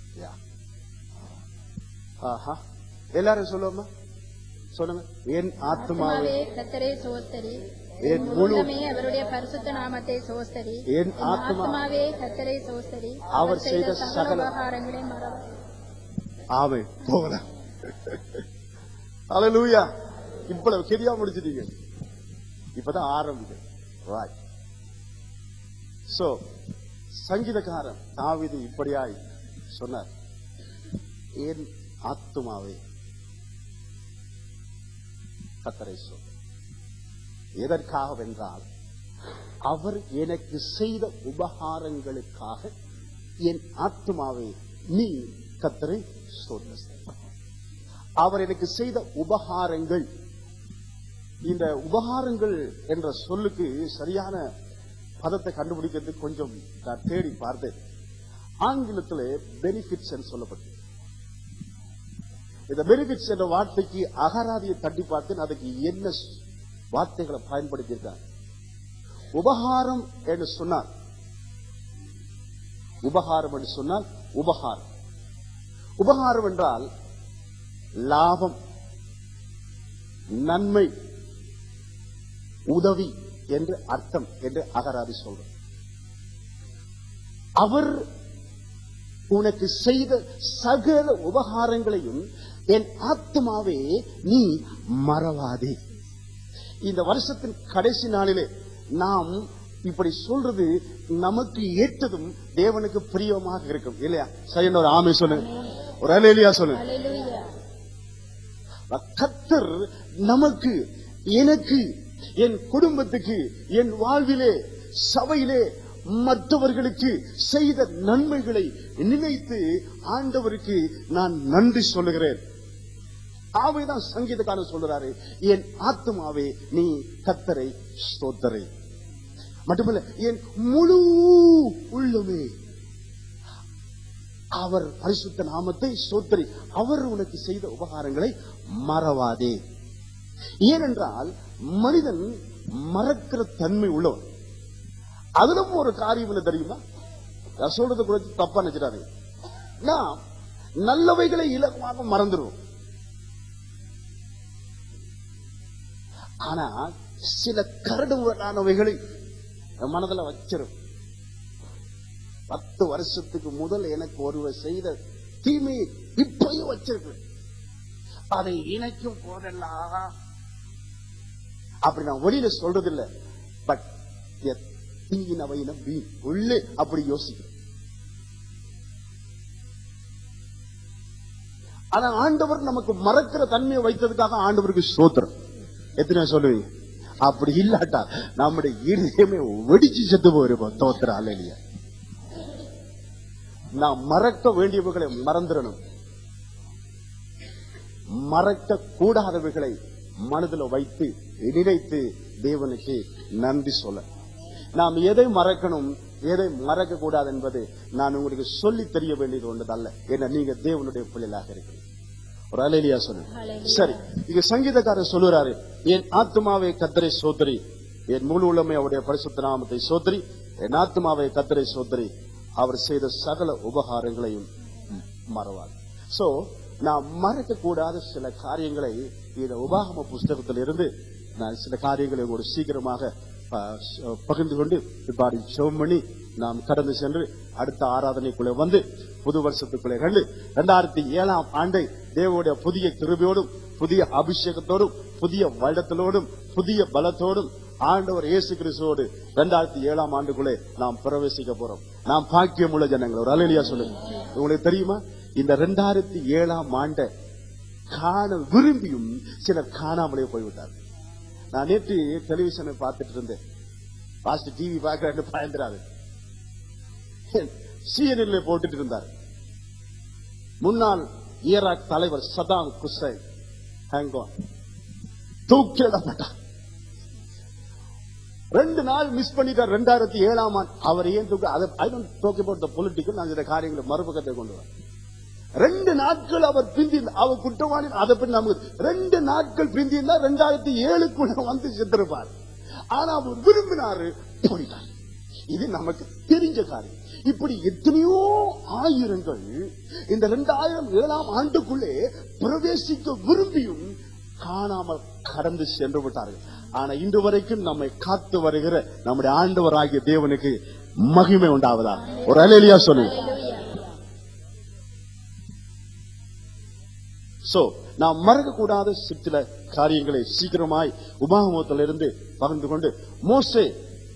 ஆஹா எல்லாரும் சொல்லுவோமா சொல்லுங்க என் ஆத்மாவே ஆத்மாவே கத்தரை சோஸ்தரி என் என் முழு முழு உள்ளமே அவருடைய பரிசுத்த நாமத்தை சோஸ்தரி என் என் ஆத்மா ஆத்மாவே கத்தரை சோஸ்தரி அவர் அவர் செய்த செய்த சகல சகல உபகாரங்களை மறவாதே ஆமை போகலாம் அலலூயா இவ்வளவு கெதியா முடிச்சிட்டீங்க இப்பதான் ஆரம்பிக்கும் Right. So, சங்கீதக்காரன் தாவீது இப்படியாய் சொன்னார் என் ஆத்துமாவே கத்தரை சொல் எதற்காக வென்றால் அவர் எனக்கு செய்த உபகாரங்களுக்காக என் ஆத்துமாவே நீ கத்தரை சொன்ன அவர் எனக்கு செய்த உபகாரங்கள் இந்த உபகாரங்கள் என்ற சொல்லுக்கு சரியான பதத்தை கண்டுபிடிக்கிறதுக்கு கொஞ்சம் நான் தேடி பார்த்தேன் ஆங்கிலத்திலே பெனிஃபிட்ஸ் என்று சொல்லப்பட்டது இந்த பெனிஃபிட்ஸ் என்ற வார்த்தைக்கு அகராதியை தட்டி பார்த்தேன் அதுக்கு என்ன ஸ்- வார்த்தைகளை பயன்படுத்தியிருக்காங்க உபகாரம் என்று சொன்னால் உபகாரம் என்று சொன்னால் உபகாரம் உபகாரம் என்றால் லாபம் நன்மை உதவி என்று அர்த்தம் என்று அகராதி சொல்ற அவர் உனக்கு செய்த சகல உபகாரங்களையும் என் ஆத்மாவே நீ மறவாதே இந்த வருஷத்தின் கடைசி நாளிலே நாம் இப்படி சொல்றது நமக்கு ஏற்றதும் தேவனுக்கு பிரியமாக இருக்கும் இல்லையா சரி ஒரு ஆமை சொல்லுங்க ஒரு அலேலியா சொல்லுங்க அல்லேலூயா கத்தர் நமக்கு எனக்கு என் குடும்பத்துக்கு என் வாழ்விலே சபையிலே மற்றவர்களுக்கு செய்த நன்மைகளை நினைத்து ஆண்டவருக்கு நான் நன்றி சொல்லுகிறேன் ஆவைதான் சங்கீதக்காரன் சொல்றாரு என் ஆத்மாவே நீ கத்தரை ஸ்தோத்தரை மட்டுமல்ல என் முழு உள்ளமே அவர் பரிசுத்த நாமத்தை சோத்தரி அவர் உனக்கு செய்த உபகாரங்களை மறவாதே ஏனென்றால் மனிதன் மறக்கிற தன்மை உள்ளவன் அதிலும் ஒரு காரியம் என்ன தெரியுமா நான் சொல்றது கூட தப்பா நினைச்சிடாதீங்க நாம் நல்லவைகளை இலகுவாக மறந்துடுவோம் ஆனா சில கரடு முரடானவைகளை என் மனதுல வச்சிரும் பத்து வருஷத்துக்கு முதல் எனக்கு ஒருவர் செய்த தீமையை இப்பயும் வச்சிருக்கிறேன் அதை இணைக்கும் போதெல்லாம் அப்படி நான் வெளியில சொல்றது இல்ல பட் தீயினவை நம்பி உள்ளே அப்படி யோசிக்கிறேன் ஆனா ஆண்டவர் நமக்கு மறக்கிற தன்மையை வைத்ததுக்காக ஆண்டவருக்கு சோத்திரம் எத்தனை சொல்லுவீங்க அப்படி இல்லாட்டா நம்முடைய இருதயமே வெடிச்சு செத்து போயிருப்போம் தோத்திர அலையில நாம் மறக்க வேண்டியவர்களை மறந்துடணும் மறக்க கூடாதவைகளை மனதில் வைத்து நினைத்து தேவனுக்கு நன்றி சொல்ல நாம் எதை மறக்கணும் எதை மறக்க கூடாது என்பது நான் உங்களுக்கு சொல்லி தெரிய வேண்டியது ஒன்றதல்ல என்ன நீங்க தேவனுடைய பிள்ளைகளாக இருக்கிறீங்க ஒரு அலையிலியா சொல்லுங்க சரி இங்க சங்கீதக்காரர் சொல்லுறாரு என் ஆத்மாவை கத்தரை சோதரி என் முழு உள்ளமை அவருடைய பரிசுத்த நாமத்தை சோதரி என் ஆத்மாவை கத்தரை சோதரி அவர் செய்த சகல உபகாரங்களையும் மறவார் சோ நான் மறக்க கூடாத சில காரியங்களை இந்த உபாகம புஸ்தகத்தில் இருந்து நான் சில காரியங்களை உங்களோட சீக்கிரமாக ப- ச- பகிர்ந்து கொண்டு இப்பாடி ஜெபம் பண்ணி நாம் கடந்து சென்று அடுத்த ஆராதனைக்குள்ளே வந்து புது வருஷத்துக்குள்ளே கண்டு இரண்டாயிரத்தி ஏழாம் ஆண்டை தேவனுடைய புதிய கிருபையோடும் புதிய அபிஷேகத்தோடும் புதிய வருடத்திலோடும் புதிய பலத்தோடும் ஆண்டவர் இயேசு கிறிஸ்துவோடு இரண்டாயிரத்தி ஏழாம் ஆண்டுக்குள்ளே நாம் பிரவேசிக்க போறோம் நாம் பாக்கியம் உள்ள ஜனங்கள் ஒரு அலையிலியா சொல்லுங்க உங்களுக்கு தெரியுமா இந்த இரண்டாயிரத்தி ஏழாம் ஆண்டை காண விரும்பியும் சிலர் காணாமலே போய்விட்டார்கள் நான் நேற்று டெலிவிஷனை பார்த்துட்டு இருந்தேன் பாஸ்ட் டிவி பார்க்கறேன்னு பயந்துராது சிஎன்எல்ல போட்டுட்டு இருந்தார் முன்னாள் ஈராக் தலைவர் சதாம் குசை ஹேங்கோன் தூக்கிடப்பட்டார் ரெண்டு நாள் மிஸ் பண்ணிட்டார் ரெண்டாயிரத்தி ஏழாம் ஆண்டு அவர் ஏன் தூக்க அதை I don't talk about the political நான் இந்த காரியங்களை மறுபக்கத்தை கொண்டு வரேன் ரெண்டு நாட்கள் அவர் பிந்தி அவர் குற்றவாளி அதை பற்றி நமக்கு ரெண்டு நாட்கள் பிந்தி இருந்தா ரெண்டாயிரத்தி ஏழுக்குள்ள வந்து செத்திருப்பார் ஆனா அவர் விரும்பினாரு போயிட்டார் இது நமக்கு தெரிஞ்ச காரியம் இப்படி எத்தனையோ ஆயிரங்கள் இந்த ரெண்டாயிரம் ஏழாம் ஆண்டுக்குள்ளே பிரவேசிக்க விரும்பியும் காணாமல் கடந்து சென்று விட்டார்கள் ஆனா இன்று வரைக்கும் நம்மை காத்து வருகிற நம்முடைய ஆண்டவராகிய தேவனுக்கு மகிமை உண்டாவதா ஒரு அலையிலியா சொல்லுங்க சோ நாம் மறக்க கூடாத சில காரியங்களை சீக்கிரமாய் உபாகமத்திலிருந்து பகிர்ந்து கொண்டு மோசே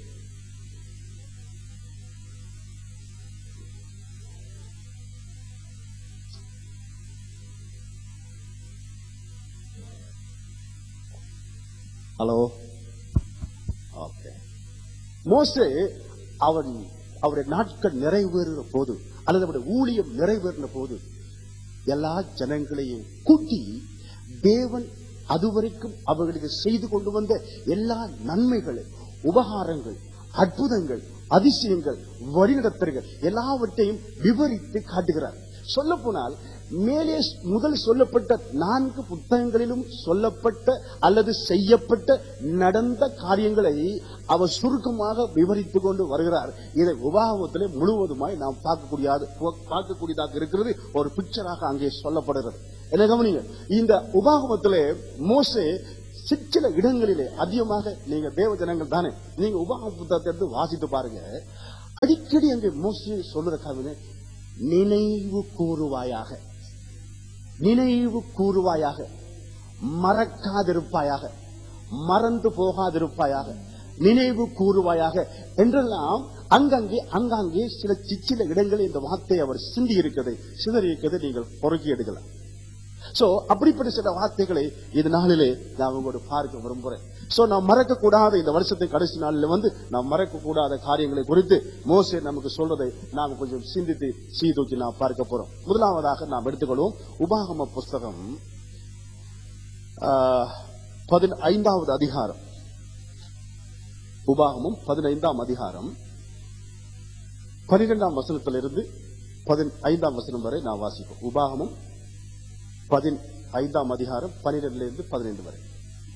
ஹலோ ஓகே மோசே அவன் அவருடைய நாட்கள் நிறைவேறுகிற போது அல்லது அவருடைய ஊழியம் நிறைவேறின போது எல்லா ஜனங்களையும் கூட்டி தேவன் அதுவரைக்கும் அவர்களுக்கு செய்து கொண்டு வந்த எல்லா நன்மைகள் உபகாரங்கள் அற்புதங்கள் அதிசயங்கள் வழிநடத்தல்கள் எல்லாவற்றையும் விவரித்து காட்டுகிறார் சொல்ல போனால் மேலே முதல் சொல்லப்பட்ட நான்கு புத்தகங்களிலும் சொல்லப்பட்ட அல்லது செய்யப்பட்ட நடந்த காரியங்களை அவர் சுருக்கமாக விவரித்துக் கொண்டு வருகிறார் இதை உபாகத்திலே முழுவதுமாய் நாம் பார்க்கக்கூடியது பார்க்கக்கூடியதாக இருக்கிறது ஒரு பிக்சராக அங்கே சொல்லப்படுகிறது என்ன கவனிங்க இந்த உபாகமத்திலே மோசே சிற்சில இடங்களிலே அதிகமாக நீங்க தேவ ஜனங்கள் தானே நீங்க உபாகம புத்தகத்தை எடுத்து வாசித்து பாருங்க அடிக்கடி அங்கே மோசே சொல்லுற காரணம் நினைவு கூறுவாயாக நினைவு கூறுவாயாக மறக்காதிருப்பாயாக மறந்து போகாதிருப்பாயாக நினைவு கூறுவாயாக என்றெல்லாம் அங்கங்கே அங்காங்கே சில சிச்சில இடங்களில் இந்த வார்த்தை அவர் சிந்தி இருக்கிறதை சிதறி இருக்கிறதை நீங்கள் பொறுக்கி எடுக்கலாம் சோ அப்படிப்பட்ட சில வார்த்தைகளை இந்த நாளிலே நான் உங்களோட பார்க்க விரும்புறேன் சோ நாம் மறக்க கூடாத இந்த வருஷத்தை கடைசி நாளில் வந்து நாம் மறக்க கூடாத காரியங்களை குறித்து மோசே நமக்கு சொல்றதை நாம் கொஞ்சம் சிந்தித்து சீதூக்கி நாம் பார்க்க போறோம் முதலாவதாக நாம் எடுத்துக்கொள்வோம் உபாகம புஸ்தகம் ஆஹ், பதினைந்தாவது அதிகாரம் உபாகமம் பதினைந்தாம் அதிகாரம் பனிரெண்டாம் வசனத்திலிருந்து பதினைந்தாம் வசனம் வரை நான் வாசிப்போம் உபாகமம் பதினைந்தாம் அதிகாரம் பனிரெண்டுல இருந்து பதினைந்து வரை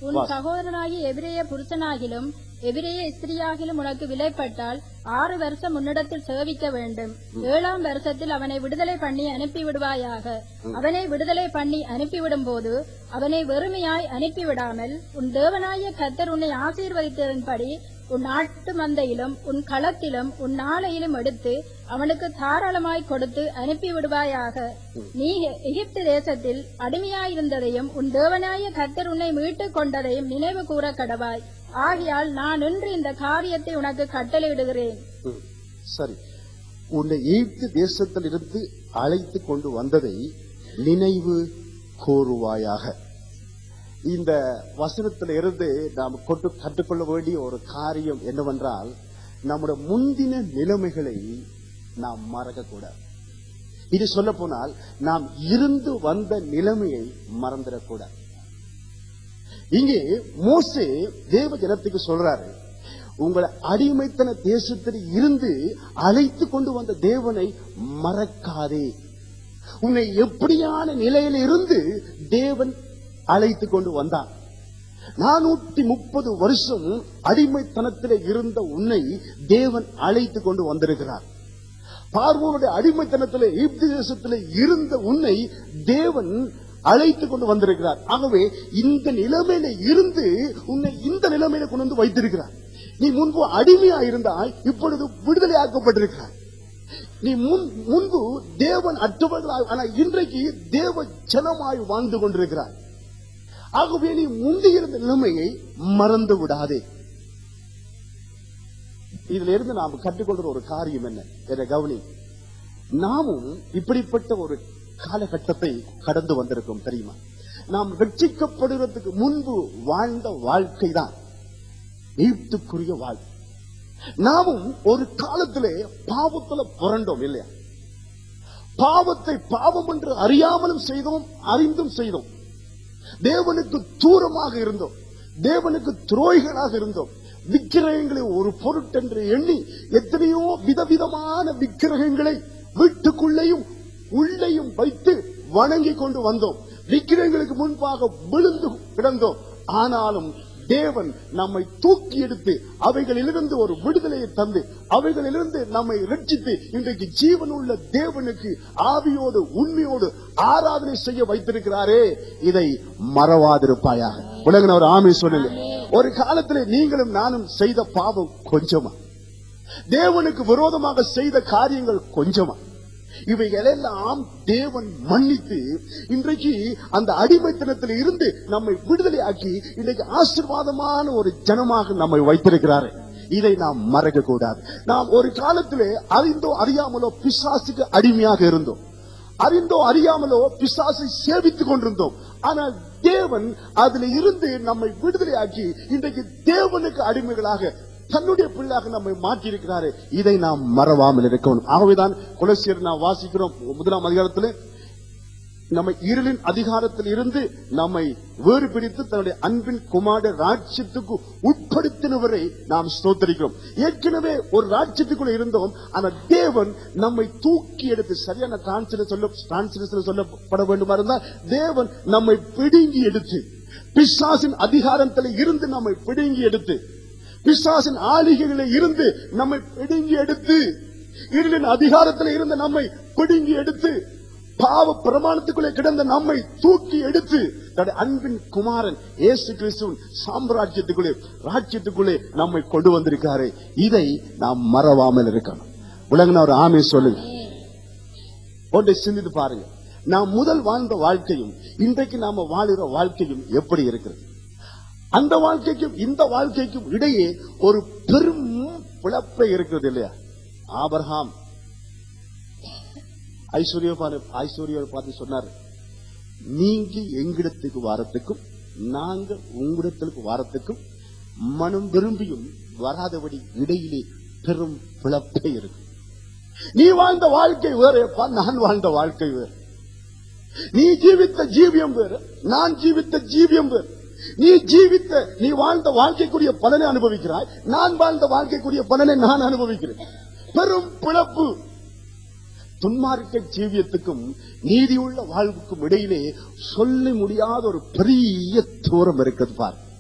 உன் வாசி. சகோதரனாகிய எபிரேய புருஷனாகிலும் எபிரேய ஸ்திரியாகிலும் உனக்கு விலைப்பட்டால் ஆறு வருஷம் உன்னிடத்தில் சேவிக்க வேண்டும் ஏழாம் வருஷத்தில் அவனை விடுதலை பண்ணி அனுப்பி விடுவாயாக அவனை விடுதலை பண்ணி அனுப்பிவிடும் போது அவனை வெறுமையாய் அனுப்பிவிடாமல் உன் தேவனாய கத்தர் உன்னை ஆசீர்வதித்ததன்படி உன் ஆட்டு மந்தையிலும் உன் களத்திலும் உன் நாளையிலும் எடுத்து அவனுக்கு தாராளமாய் கொடுத்து அனுப்பி விடுவாயாக நீ எகிப்து தேசத்தில் அடிமையாயிருந்ததையும் உன் தேவனாய கத்தர் உன்னை மீட்டுக் கொண்டதையும் நினைவு கூற கடவாய் ஆகையால் நான் இன்று இந்த காரியத்தை உனக்கு கட்டளையிடுகிறேன் ம், சரி உன்னை எகிப்து தேசத்தில் இருந்து அழைத்து கொண்டு வந்ததை நினைவு கூறுவாயாக இந்த வசனத்தில இருந்து நாம் கொண்டு கற்றுக்கொள்ள வேண்டிய ஒரு காரியம் என்னவென்றால் நம்முடைய முந்தின நிலைமைகளை நாம் மறக்கக்கூடாது இது சொல்ல போனால் நாம் இருந்து வந்த நிலைமையை மறந்துடக்கூடாது இங்கே மோசே தேவ ஜனத்துக்கு சொல்றாரு உங்களை அடிமைத்தன தேசத்தில் இருந்து அழைத்து கொண்டு வந்த தேவனை மறக்காதே உன்னை எப்படியான நிலையில இருந்து தேவன் அழைத்து கொண்டு வந்தார் நானூத்தி முப்பது வருஷம் அடிமைத்தனத்திலே இருந்த உன்னை தேவன் அழைத்து கொண்டு வந்திருக்கிறார் பார்வோனுடைய அடிமைத்தனத்திலே எகிப்து தேசத்திலே இருந்த உன்னை தேவன் அழைத்து கொண்டு வந்திருக்கிறார் ஆகவே இந்த நிலைமையில இருந்து உன்னை இந்த நிலைமையில கொண்டு வந்து வைத்திருக்கிறார் நீ முன்பு அடிமையா இருந்தால் இப்பொழுது விடுதலையாக்கப்பட்டிருக்கிறார் நீ முன் முன்பு தேவன் அற்றவர்களாய் ஆனா இன்றைக்கு தேவ ஜனமாய் வாழ்ந்து கொண்டிருக்கிறார் ஆகவே நீ முந்தி இருந்த நிலைமையை மறந்து விடாதே இதுல இருந்து நாம் கற்றுக்கொள்ற ஒரு காரியம் என்ன என்ற கவனி நாமும் இப்படிப்பட்ட ஒரு காலகட்டத்தை கடந்து வந்திருக்கோம் தெரியுமா நாம் ரட்சிக்கப்படுவதற்கு முன்பு வாழ்ந்த வாழ்க்கை தான் எய்த்துக்குரிய வாழ்க்கை நாமும் ஒரு காலத்திலே பாவத்துல புரண்டோம் இல்லையா பாவத்தை பாவம் என்று அறியாமலும் செய்தோம் அறிந்தும் செய்தோம் தேவனுக்கு தூரமாக இருந்தோம் தேவனுக்கு துரோகிகளாக இருந்தோம் விக்கிரகங்களை ஒரு பொருட்டென்று எண்ணி எத்தனையோ விதவிதமான விக்கிரகங்களை வீட்டுக்குள்ளேயும் உள்ளேயும் வைத்து வணங்கி கொண்டு வந்தோம் விக்கிரகங்களுக்கு முன்பாக விழுந்து கிடந்தோம் ஆனாலும் தேவன் நம்மை தூக்கி எடுத்து அவைகளிலிருந்து ஒரு விடுதலையை தந்து அவைகளிலிருந்து நம்மை ரட்சித்து இன்றைக்கு ஜீவனுள்ள தேவனுக்கு ஆவியோடு உண்மையோடு ஆராதனை செய்ய வைத்திருக்கிறாரே இதை மறவாதிருப்பாயாக உலகின ஒரு ஆமை சொல்லுங்க ஒரு காலத்திலே நீங்களும் நானும் செய்த பாவம் கொஞ்சமா தேவனுக்கு விரோதமாக செய்த காரியங்கள் கொஞ்சமா இவைகளெல்லாம் தேவன் மன்னித்து இன்றைக்கு அந்த அடிமைத்தனத்தில் இருந்து நம்மை விடுதலையாக்கி இன்றைக்கு ஆசீர்வாதமான ஒரு ஜனமாக நம்மை வைத்திருக்கிறாரு இதை நாம் மறக்க கூடாது நாம் ஒரு காலத்திலே அறிந்தோ அறியாமலோ பிசாசுக்கு அடிமையாக இருந்தோம் அறிந்தோ அறியாமலோ பிசாசை சேவித்துக் கொண்டிருந்தோம் ஆனால் தேவன் அதுல இருந்து நம்மை விடுதலையாக்கி இன்றைக்கு தேவனுக்கு அடிமைகளாக தன்னுடைய பிள்ளையாக நம்மை மாற்றி இருக்கிறாரு இதை நாம் மறவாமல் இருக்கணும் ஆகவேதான் குலசியர் நாம் வாசிக்கிறோம் முதலாம் அதிகாரத்தில் நம்மை இருளின் அதிகாரத்தில் இருந்து நம்மை வேறு பிடித்து தன்னுடைய அன்பின் குமார ராஜ்யத்துக்கு உட்படுத்தினவரை நாம் ஸ்தோத்தரிக்கிறோம் ஏற்கனவே ஒரு ராஜ்யத்துக்குள்ள இருந்தோம் ஆனால் தேவன் நம்மை தூக்கி எடுத்து சரியான டிரான்ஸ்லேஷன் சொல்ல டிரான்ஸ்லேஷன் சொல்லப்பட வேண்டுமா இருந்தால் தேவன் நம்மை பிடுங்கி எடுத்து பிசாசின் அதிகாரத்தில் இருந்து நம்மை பிடுங்கி எடுத்து பிசாசின் ஆளிகளில் இருந்து நம்மை பிடுங்கி எடுத்து இருளின் அதிகாரத்தில் இருந்த நம்மை பிடுங்கி எடுத்து பாவ பிரமாணத்துக்குள்ளே கிடந்த நம்மை தூக்கி எடுத்து தன்னுடைய அன்பின் குமாரன் இயேசு கிறிஸ்துவின் சாம்ராஜ்யத்துக்குள்ளே ராஜ்யத்துக்குள்ளே நம்மை கொண்டு வந்திருக்காரு இதை நாம் மறவாமல் இருக்கணும் உலகன ஒரு ஆமை சொல்லுங்க ஒன்றை சிந்தித்து பாருங்க நாம் முதல் வாழ்ந்த வாழ்க்கையும் இன்றைக்கு நாம வாழுகிற வாழ்க்கையும் எப்படி இருக்கிறது அந்த வாழ்க்கைக்கும் இந்த வாழ்க்கைக்கும் இடையே ஒரு பெரும் பிளப்பை இருக்கிறது இல்லையா ஆபர்ஹாம் ஐஸ்வர்யா ஐஸ்வர்யா பார்த்து சொன்னார் நீங்க எங்கிடத்துக்கு வாரத்துக்கும் நாங்க உங்களிடத்துக்கு வாரத்துக்கும் மனம் விரும்பியும் வராதபடி இடையிலே பெரும் பிளப்பே இருக்கு நீ வாழ்ந்த வாழ்க்கை வேறப்பா நான் வாழ்ந்த வாழ்க்கை வேறு நீ ஜீவித்த ஜீவியம் வேறு நான் ஜீவித்த ஜீவியம் வேறு நீ ஜீவித்த நீ வாழ்ந்த வாழ்க்கைக்குரிய பலனை அனுபவிக்கிறாய் நான் வாழ்ந்த வாழ்க்கைக்குரிய பலனை நான் அனுபவிக்கிறேன் பெரும் பிளப்பு துன்மார்க்க ஜீவியத்துக்கும் நீதியுள்ள வாழ்வுக்கும் இடையிலே சொல்ல முடியாத ஒரு பெரிய தூரம் இருக்குது பார்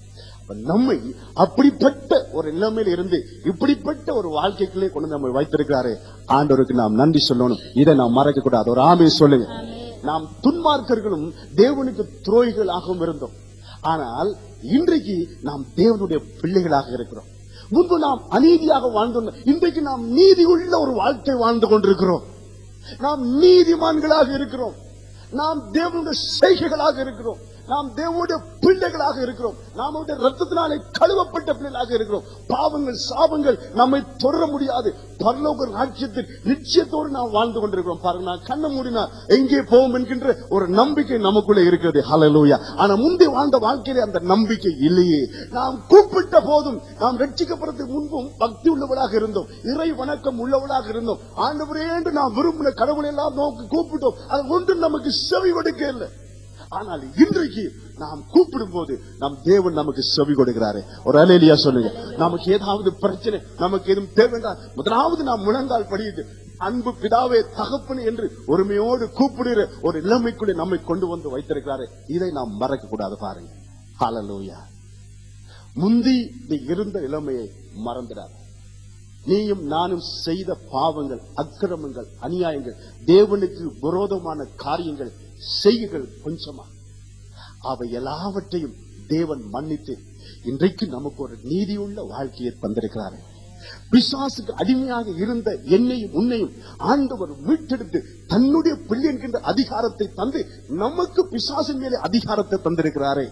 அப்ப நம்மை அப்படிப்பட்ட ஒரு நிலைமையில இருந்து இப்படிப்பட்ட ஒரு வாழ்க்கைக்குள்ளே கொண்டு வந்து நம்மை வைத்திருக்கிறாரு ஆண்டவருக்கு நாம் நன்றி சொல்லணும் இதை நாம் மறக்க கூடாது ஒரு ஆமையை சொல்லுங்க நாம் துன்மார்க்கர்களும் தேவனுக்கு துரோகிகளாகவும் இருந்தோம் ஆனால் இன்றைக்கு நாம் தேவனுடைய பிள்ளைகளாக இருக்கிறோம் முன்பு நாம் அநீதியாக வாழ்ந்தோம் இன்றைக்கு நாம் நீதி உள்ள ஒரு வாழ்க்கை வாழ்ந்து கொண்டிருக்கிறோம் நாம் நீதிமான்களாக இருக்கிறோம் நாம் தேவனுடைய செய்கைகளாக இருக்கிறோம் நாம் தேவனுடைய பிள்ளைகளாக இருக்கிறோம் நாம் அவருடைய ரத்தத்தினாலே கழுவப்பட்ட பிள்ளைகளாக இருக்கிறோம் பாவங்கள் சாபங்கள் நம்மை தொடர முடியாது பரலோக ராஜ்யத்தில் நிச்சயத்தோடு நாம் வாழ்ந்து கொண்டிருக்கிறோம் பாருங்க நான் கண்ண மூடினா எங்கே போவோம் என்கின்ற ஒரு நம்பிக்கை நமக்குள்ளே இருக்கிறது ஹalleluya ஆனா முந்தி வாழ்ந்த வாழ்க்கையிலே அந்த நம்பிக்கை இல்லையே நாம் கூப்பிட்ட போதும் நாம் ரட்சிக்கப்படுறதுக்கு முன்பும் பக்தி உள்ளவளாக இருந்தோம் இறை வணக்கம் உள்ளவளாக இருந்தோம் ஆண்டவரே என்று நாம் விரும்பின கடவுளை எல்லாம் நோக்கி கூப்பிட்டோம் அது ஒன்றும் நமக்கு செவி கொடுக்க இல்லை ஆனால் இன்றைக்கு நாம் கூப்பிடும் போது நம் தேவன் நமக்கு செவி கொடுக்கிறாரு ஒரு அலேலியா சொல்லுங்க நமக்கு ஏதாவது பிரச்சனை நமக்கு எதுவும் தேவைண்டா முதலாவது நாம் முழங்கால் படியுது அன்பு பிதாவே தகப்பன் என்று ஒருமையோடு கூப்பிடுகிற ஒரு நிலைமைக்குள்ளே நம்மை கொண்டு வந்து வைத்திருக்கிறாரு இதை நாம் மறக்க கூடாது பாருங்க ஹalleluya முந்தி நீ இருந்த நிலைமையை மறந்துடாது நீயும் நானும் செய்த பாவங்கள் அக்கிரமங்கள் அநியாயங்கள் தேவனுக்கு விரோதமான காரியங்கள் செய்கைகள் கொஞ்சமா அவை எல்லாவற்றையும் தேவன் மன்னித்து இன்றைக்கு நமக்கு ஒரு நீதியுள்ள வாழ்க்கையை தந்திருக்கிறார் பிசாசுக்கு அடிமையாக இருந்த என்னையும் உன்னையும் ஆண்டவர் மீட்டெடுத்து தன்னுடைய பிள்ளை என்கின்ற அதிகாரத்தை தந்து நமக்கு பிசாசின் மேலே அதிகாரத்தை தந்திருக்கிறாரே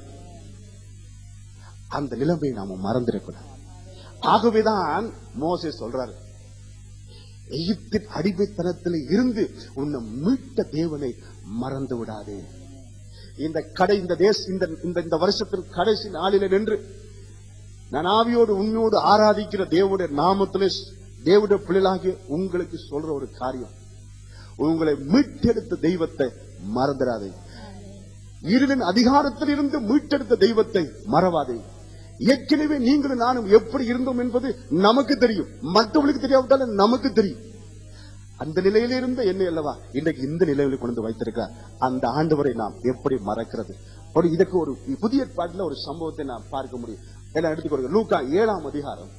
அந்த நிலைமையை நாம மறந்திடக்கூடாது ஆகவேதான் மோசே சொல்றாரு எகிப்தின் அடிமைத்தனத்தில் இருந்து உன்னை மீட்ட தேவனை மறந்து விடாதே இந்த கடை இந்த தேச இந்த இந்த இந்த வருஷத்தின் கடைசி நாளில நின்று நான் ஆவியோடு உன்னோடு ஆராதிக்கிற தேவனுடைய நாமத்திலே தேவனுடைய பிள்ளைகளாகிய உங்களுக்கு சொல்ற ஒரு காரியம் உங்களை மீட்டெடுத்த தெய்வத்தை மறந்துடாதே இருளின் அதிகாரத்தில் இருந்து மீட்டெடுத்த தெய்வத்தை மறவாதே ஏற்கனவே நீங்களும் நானும் எப்படி இருந்தோம் என்பது நமக்கு தெரியும் மற்றவர்களுக்கு தெரியாவிட்டாலும் நமக்கு தெரியும் அந்த நிலையில இருந்த என்ன அல்லவா இன்றைக்கு இந்த நிலையில கொண்டு வந்து வைத்திருக்கார் அந்த ஆண்டவரை நாம் எப்படி மறக்கிறது ஒரு இதுக்கு ஒரு புதிய பாட்டுல ஒரு சம்பவத்தை நாம் பார்க்க முடியும் எல்லாம் எடுத்துக்கொடுங்க லூக்கா ஏழாம் அதிகாரம்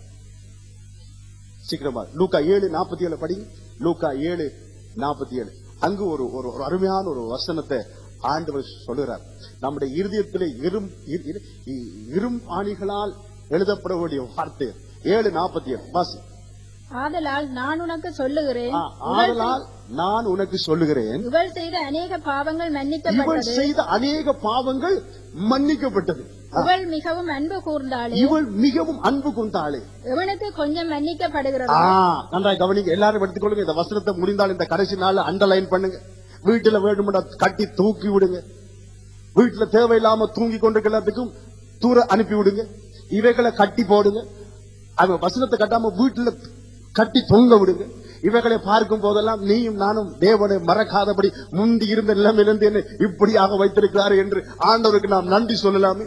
சீக்கிரமா லூக்கா ஏழு நாற்பத்தி ஏழு படி லூக்கா ஏழு நாற்பத்தி ஏழு அங்கு ஒரு ஒரு ஒரு அருமையான ஒரு வசனத்தை ஆண்டவர் சொல்லுகிறார் நம்முடைய இருதயத்திலே இரும் இரு- இரு- இ- இரும் ஆணிகளால் எழுதப்பட வேண்டிய வார்த்தை ஏழு நாற்பத்தி ஏழு வாசி ஆதலால் நான் உனக்கு சொல்லுகிறேன் ஆ, ஆதலால் நான் உனக்கு சொல்லுகிறேன் இவள் செய்த அநேக பாவங்கள் இவள் மன்னிக்கப்பட்டது செய்த அநேக பாவங்கள் மன்னிக்கப்பட்டது ஆ, இவள் மிகவும் அன்பு கூர்ந்தாளே இவள் மிகவும் அன்பு கொண்டாளே இவனுக்கு கொஞ்சம் மன்னிக்கப்படுகிறது ஆ, நன்றாய் கவனிங்க எல்லாரும் எடுத்துக்கொள்ளுங்க இந்த வசனத்தை முடிந்தால் இந்த கடைசி நாள்ல அண்டர்லைன் பண்ணுங்க வீட்டுல வேண்டுமெண்டா கட்டி தூக்கி விடுங்க வீட்டுல தேவையில்லாம தூங்கி கொண்டிருக்க எல்லாத்துக்கும் தூர அனுப்பி விடுங்க இவைகளை கட்டி போடுங்க அவன் வசனத்தை கட்டாம வீட்டுல கட்டி தொங்க விடுங்க இவைகளை பார்க்கும் போதெல்லாம் நீயும் நானும் தேவனை மறக்காதபடி முந்தி இருந்த நிலைமையிலிருந்து என்ன இப்படியாக வைத்திருக்கிறார் என்று ஆண்டவருக்கு நாம் நன்றி சொல்லலாமே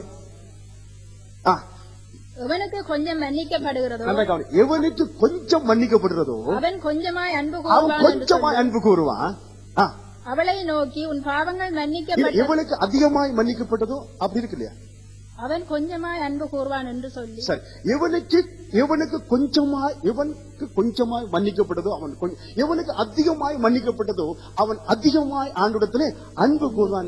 ஆ, இவனுக்கு கொஞ்சம் மன்னிக்கப்படுகிறதோ நல்லா கவனி எவனுக்கு கொஞ்சம் மன்னிக்கப்படுறதோ அவன் கொஞ்சமாய் அன்பு அவன் கூர்வான் என்று கொஞ்சமா சொல்லு. அன்பு கூறுவான் ஆ, அவளை நோக்கி உன் பாவங்கள் இது மன்னிக்கப்பட்ட எவனுக்கு அதிகமாய் மன்னிக்கப்பட்டதோ அப்படி இருக்கு இல்லையா அவன் கொஞ்சமாய் அன்பு கூர்வான் என்று சொல்லி சரி எவனுக்கு எவனுக்கு கொஞ்சமாய் எவனுக்கு கொஞ்சமாய் மன்னிக்கப்பட்டதோ அவன் கொஞ்சம் எவனுக்கு அதிகமாய் மன்னிக்கப்பட்டதோ அவன் அதிகமாய் ஆண்டுடத்திலே அன்பு கூறுவான்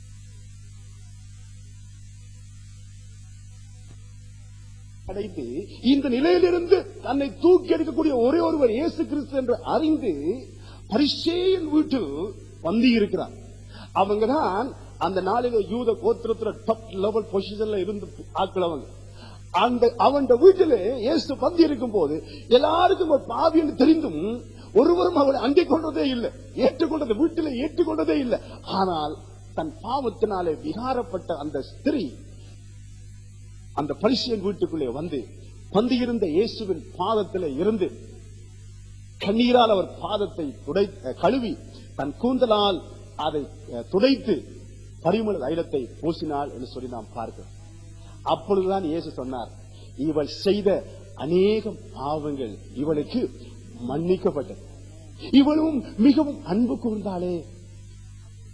அடைந்து இந்த நிலையிலிருந்து தன்னை தூக்கி எடுக்கக்கூடிய ஒரே ஒருவர் இயேசு கிறிஸ்து என்று அறிந்து பரிசேயன் வீட்டில் பந்தி இருக்கிறார் அவங்க தான் அந்த நாளில யூத கோத்திரத்துல டாப் லெவல் பொசிஷன்ல இருந்து ஆட்கள் அவங்க அந்த அவன் வீட்டில இயேசு பந்தி இருக்கும் போது எல்லாருக்கும் ஒரு பாவி என்று தெரிந்தும் ஒருவரும் அவளை அண்டிக் கொண்டதே இல்லை ஏற்றுக்கொண்டது வீட்டில ஏற்றுக்கொண்டதே இல்லை ஆனால் தன் பாவத்தினாலே விகாரப்பட்ட அந்த ஸ்திரீ அந்த பரிசியன் வீட்டுக்குள்ளே வந்து பந்தியிருந்த இயேசுவின் பாதத்திலே இருந்து கண்ணீரால் அவர் பாதத்தை துடை அஹ், கழுவி தன் கூந்தலால் அதை அஹ், துடைத்து பரிமள தைலத்தை பூசினாள் என்று சொல்லி நாம் பார்க்கிறோம் அப்பொழுதுதான் இயேசு சொன்னார் இவள் செய்த அநேக பாவங்கள் இவளுக்கு மன்னிக்கப்பட்டது இவளும் மிகவும் அன்பு கூர்ந்தாளே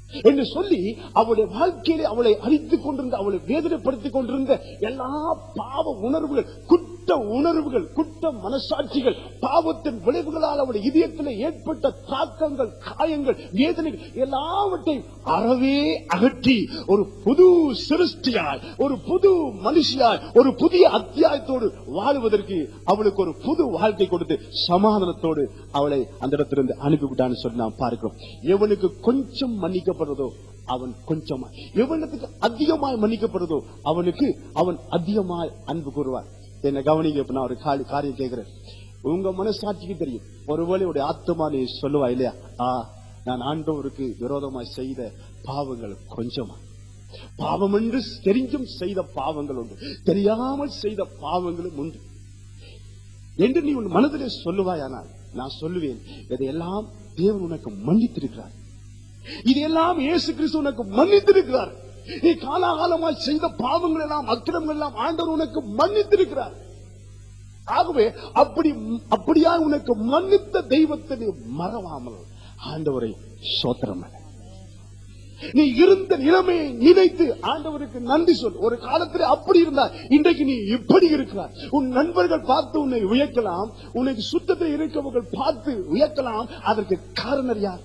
என்று சொல்லி அவளுடைய வாழ்க்கையிலே அவளை அழித்துக் கொண்டிருந்த அவளை வேதனைப்படுத்திக் கொண்டிருந்த எல்லா பாவ உணர்வுகள் குற்ற உணர்வுகள் குற்ற மனசாட்சிகள் பாவத்தின் விளைவுகளால் அவளுடைய இதயத்தில் ஏற்பட்ட தாக்கங்கள் காயங்கள் வேதனைகள் எல்லாவற்றையும் அறவே அகற்றி ஒரு புது சிருஷ்டியாய் ஒரு புது மனுஷியாய் ஒரு புதிய அத்தியாயத்தோடு வாழுவதற்கு அவளுக்கு ஒரு புது வாழ்க்கை கொடுத்து சமாதானத்தோடு அவளை அந்த இடத்திலிருந்து அனுப்பிவிட்டான்னு சொல்லி நாம் பார்க்கிறோம் எவனுக்கு கொஞ்சம் மன்னிக்கப்படுறதோ அவன் கொஞ்சமா எவனுக்கு அதிகமாய் மன்னிக்கப்படுறதோ அவனுக்கு அவன் அதிகமாய் அன்பு கூறுவான் என்ன கவனிங்க இப்ப நான் ஒரு காலி காரியம் கேட்கிறேன் உங்க மனசாட்சிக்கு தெரியும் ஒருவேளை உடைய ஆத்மா நீ சொல்லுவா இல்லையா ஆ நான் ஆண்டவருக்கு விரோதமாய் செய்த பாவங்கள் கொஞ்சமா பாவம் என்று தெரிஞ்சும் செய்த பாவங்கள் உண்டு தெரியாமல் செய்த பாவங்களும் உண்டு என்று நீ உன் மனதிலே சொல்லுவாயானால் நான் சொல்லுவேன் இதையெல்லாம் தேவன் உனக்கு மன்னித்திருக்கிறார் இதையெல்லாம் இயேசு கிறிஸ்து உனக்கு மன்னித்திருக்கிறார் நீ காலாகாலமாய் செய்த பாவங்கள் எல்லாம் அக்கிரமங்கள் எல்லாம் ஆண்டவர் உனக்கு மன்னித்திருக்கிறார் ஆகவே அப்படி அப்படியா உனக்கு மன்னித்த தெய்வத்தை நீ மறவாமல் ஆண்டவரை சோத்திரம் பண்ணு. நீ இருந்த நிலைமையை நினைத்து ஆண்டவருக்கு நன்றி சொல் ஒரு காலத்தில் அப்படி இருந்தார் இன்றைக்கு நீ இப்படி இருக்கிறார் உன் நண்பர்கள் பார்த்து உன்னை உயர்க்கலாம் உனக்கு சுத்தத்தில் இருக்கவர்கள் பார்த்து உயர்க்கலாம் அதற்கு காரணம் யார்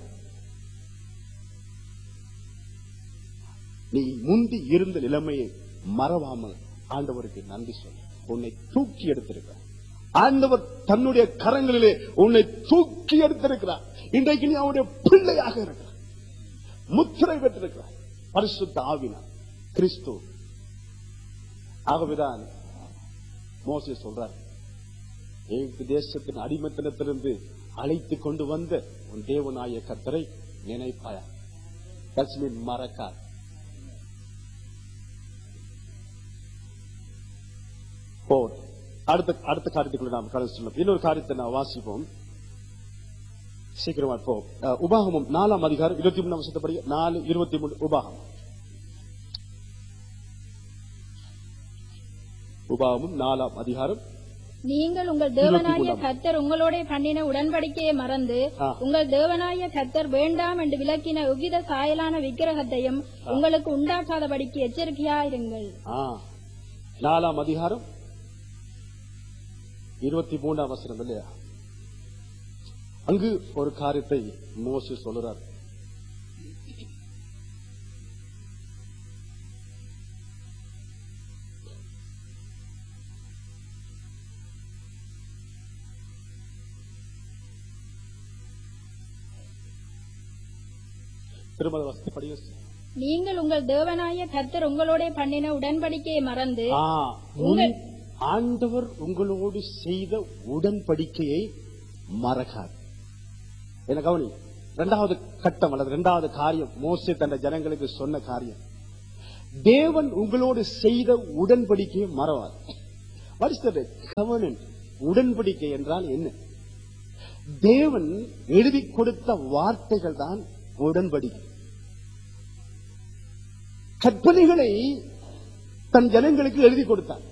நீ முந்தி இருந்த நிலைமையை மறவாமல் ஆண்டவருக்கு நன்றி சொல் உன்னை தூக்கி எடுத்திருக்கிறார் ஆண்டவர் தன்னுடைய கரங்களிலே உன்னை தூக்கி எடுத்திருக்கிறார் இன்றைக்கு நீ அவனுடைய பிள்ளையாக இருக்கிறார் முத்திரை பெற்றிருக்கிறார் பரிசுத்த ஆவினார் கிறிஸ்து ஆகவேதான் மோசே சொல்றார் எகிப்து தேசத்தின் அடிமத்தனத்திலிருந்து அழைத்து கொண்டு வந்த உன் தேவனாய கத்தரை நினைப்பாயா கஸ்மின் மறக்கார் போர் அடுத்த அடுத்த காரியத்துக்குள்ள நாம் கடந்து செல்லும் இன்னொரு காரியத்தை நான் வாசிப்போம் சீக்கிரமா போ அஹ், உபாகமம் நாலாம் அதிகாரம் இருபத்தி மூணு வருஷத்தப்படி நாலு இருபத்தி மூணு உபாகமம் உபாகமம் நாலாம் அதிகாரம் நீங்கள் உங்கள் தேவனாய மூன்றாம். கத்தர் உங்களோட பண்ணின உடன்படிக்கையை மறந்து ஆ. உங்கள் தேவனாய கத்தர் வேண்டாம் என்று விலக்கின எவ்வித சாயலான விக்கிரகத்தையும் உங்களுக்கு உண்டாக்காதபடிக்கு எச்சரிக்கையாயிருங்கள் ஆ, நாலாம் அதிகாரம் இருபத்தி மூணாம் வசனம் இல்லையா அங்கு ஒரு காரியத்தை மோசே சொல்லுறார் திருமண வசதி படிய நீங்கள் உங்கள் தேவனாய கத்தர் உங்களோட பண்ணின உடன்படிக்கையை மறந்து ஆ, முன் ஆண்டவர் உங்களோடு செய்த உடன்படிக்கையை மறக்காது என்ன கவனி இரண்டாவது கட்டம் அல்லது இரண்டாவது காரியம் மோசே தந்த ஜனங்களுக்கு சொன்ன காரியம் தேவன் உங்களோடு செய்த உடன்படிக்கையை மறவாது What is that covenant? உடன்படிக்கை என்றால் என்ன தேவன் எழுதி கொடுத்த வார்த்தைகள் தான் உடன்படிக்கை கற்பனைகளை தன் ஜனங்களுக்கு எழுதி கொடுத்தார்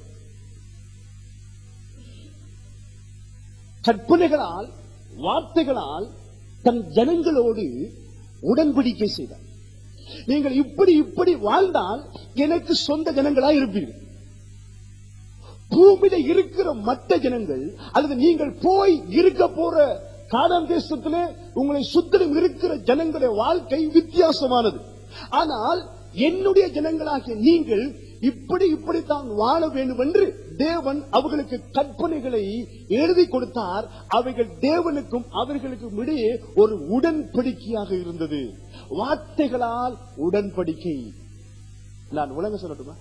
கற்பனைகளால் வார்த்தைகளால் தன் ஜனங்களோடு உடன்படிக்கை செய்தார் நீங்கள் இப்படி இப்படி வாழ்ந்தால் எனக்கு சொந்த ஜனங்களா இருப்பீர்கள் பூமியில இருக்கிற மற்ற ஜனங்கள் அல்லது நீங்கள் போய் இருக்க போற காடான் தேசத்திலே உங்களை சுத்திலும் இருக்கிற ஜனங்களுடைய வாழ்க்கை வித்தியாசமானது ஆனால் என்னுடைய ஜனங்களாகிய நீங்கள் இப்படி இப்படித்தான் வாழ வேண்டும் என்று தேவன் அவர்களுக்கு கற்பனைகளை எழுதி கொடுத்தார் அவைகள் தேவனுக்கும் அவர்களுக்கும் இடையே ஒரு உடன்படிக்கையாக இருந்தது வார்த்தைகளால் உடன்படிக்கை நான் உலக சொல்லட்டுமா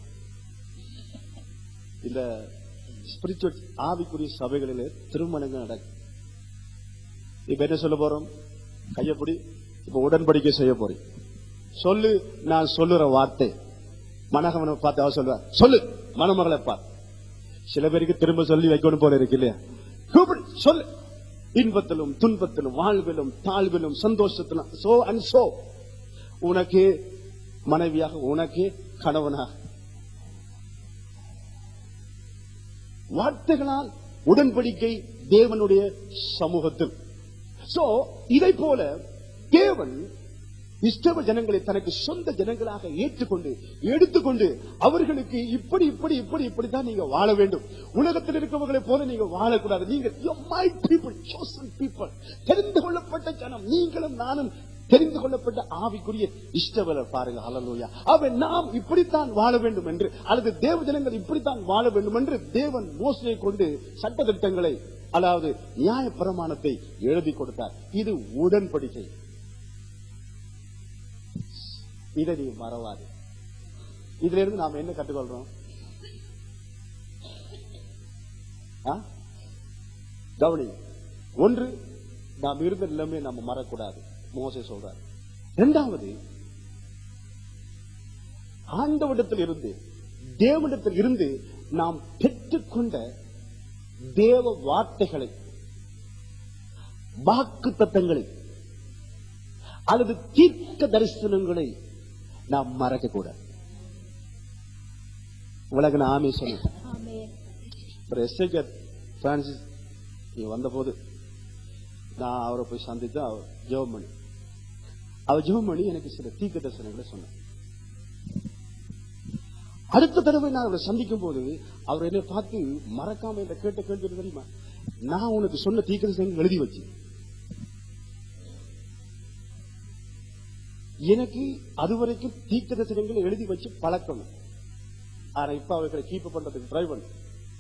இந்த ஸ்பிரிச்சுவல் ஆவிக்குரிய சபைகளிலே திருமணங்கள் நடக்கும் இப்ப என்ன சொல்ல போறோம் கையப்படி இப்ப உடன்படிக்கை செய்ய போறேன் சொல்லு நான் சொல்லுற வார்த்தை மணகவனை பார்த்து அவ சொல்லுவா சொல்லு மணமகளை பார் சில பேருக்கு திரும்ப சொல்லி வைக்கணும் போல இருக்கு இல்லையா கூப்பிடு சொல்லு இன்பத்திலும் துன்பத்திலும் வாழ்விலும் தாழ்விலும் சந்தோஷத்திலும் சோ அண்ட் சோ உனக்கு மனைவியாக உனக்கு கணவனாக வார்த்தைகளால் உடன்படிக்கை தேவனுடைய சமூகத்தில் சோ இதை போல தேவன் இஸ்தவ ஜனங்களை தனக்கு சொந்த ஜனங்களாக ஏற்றுக்கொண்டு எடுத்துக்கொண்டு அவர்களுக்கு இப்படி இப்படி இப்படி இப்படித்தான் நீங்க வாழ வேண்டும் உலகத்தில் இருக்கவர்களை போல நீங்க வாழக்கூடாது நீங்க you're my people chosen people தெரிந்து கொள்ளப்பட்ட ஜனம் நீங்களும் நானும் தெரிந்து கொள்ளப்பட்ட ஆவிக்குரிய இஷ்டவலர் பாருங்க ஹalleluya அவன் நாம் இப்படித்தான் வாழ வேண்டும் என்று அல்லது தேவ ஜனங்கள் இப்படித்தான் வாழ வேண்டும் என்று தேவன் மோசையை கொண்டு சட்டதிட்டங்களை அதாவது நியாய பிரமாணத்தை எழுதி கொடுத்தார் இது உடன்படிக்கை இதை நீ மறவாது இதுல இருந்து நாம என்ன கற்றுக்கொள்றோம் ஆ? கவனி ஒன்று நாம் இருந்த நிலைமை நம்ம மறக்கூடாது மோசே சொல்றார் இரண்டாவது ஆண்டவரிடத்தில் இருந்து தேவனிடத்தில் இருந்து நாம் பெற்றுக்கொண்ட தேவ வார்த்தைகளை வாக்கு தத்தங்களை அல்லது தீர்க்க தரிசனங்களை நாம் மறக்க கூடாது உலக ஆமே சொன்ன ஆமென் ஒரு எஸ்ஐகர் பிரான்சிஸ் நீ வந்தபோது நான் அவரை போய் சந்தித்து அவர் ஜெபம் பண்ணி அவர் ஜெபம் பண்ணி எனக்கு சில தீர்க்க தரிசனங்களை சொன்னார் அடுத்த தடவை நான் அவரை சந்திக்கும் போது அவர் என்னை பார்த்து மறக்காம இந்த கேட்ட கேள்வி என்ன தெரியுமா நான் உனக்கு சொன்ன தீர்க்க தரிசனங்கள் எழுதி வச்சு எனக்கு அதுவரைக்கும் தீர்க்க தரிசனங்களை எழுதி வச்சு பழக்கம் ஆனா இப்ப அவர்களை கீப் பண்றதுக்கு ட்ரை பண்ணு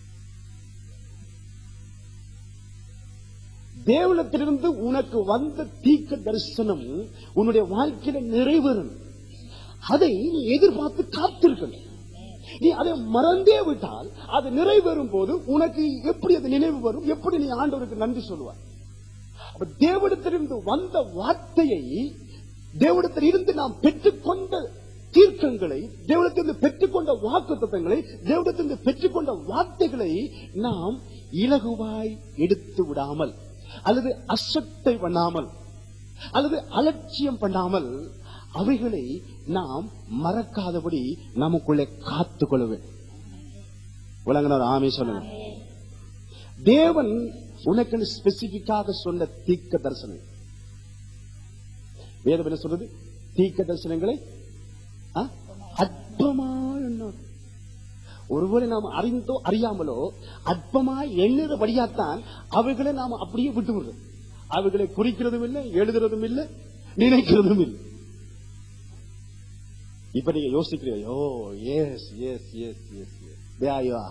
தேவனத்திலிருந்து உனக்கு வந்த தீர்க்க தரிசனம் உன்னுடைய வாழ்க்கையில நிறைவேறும் அதை நீ எதிர்பார்த்து காத்திருக்கணும் நீ அதை மறந்தே விட்டால் அது நிறைவேறும் போது உனக்கு எப்படி அது நினைவு வரும் எப்படி நீ ஆண்டவருக்கு நன்றி சொல்லுவாய் அப்ப தேவனிடத்திலிருந்து வந்த வார்த்தையை தேவனிடத்தில் இருந்து நாம் பெற்றுக்கொண்ட தீர்க்கங்களை தேவனிடத்திலிருந்து பெற்றுக்கொண்ட வாக்கு தத்தங்களை தேவனிடத்திலிருந்து பெற்றுக்கொண்ட வார்த்தைகளை நாம் இலகுவாய் எடுத்து விடாமல் அல்லது அசட்டை பண்ணாமல் அல்லது அலட்சியம் பண்ணாமல் அவைகளை நாம் மறக்காதபடி நமக்குள்ளே காத்துக் கொள்ள வேண்டும் உலகனர் ஆமே சொல்லுங்க தேவன் உனக்கு ஸ்பெசிபிக்காக சொன்ன தீர்க்க தரிசனம் வேதம் என்ன சொல்றது தீர்க்க தரிசனங்களை ஆ? அற்பமா எண்ணாது ஒருவேளை நாம் அறிந்தோ அறியாமலோ அற்பமாய் எண்ணுறபடியாத்தான் அவைகளை நாம் அப்படியே விட்டு விடுறோம் அவைகளை குறிக்கிறதும் இல்லை எழுதுறதும் இல்லை நினைக்கிறதும் இல்லை இப்ப நீங்க யோசிக்கிறீங்க oh yes yes yes yes yes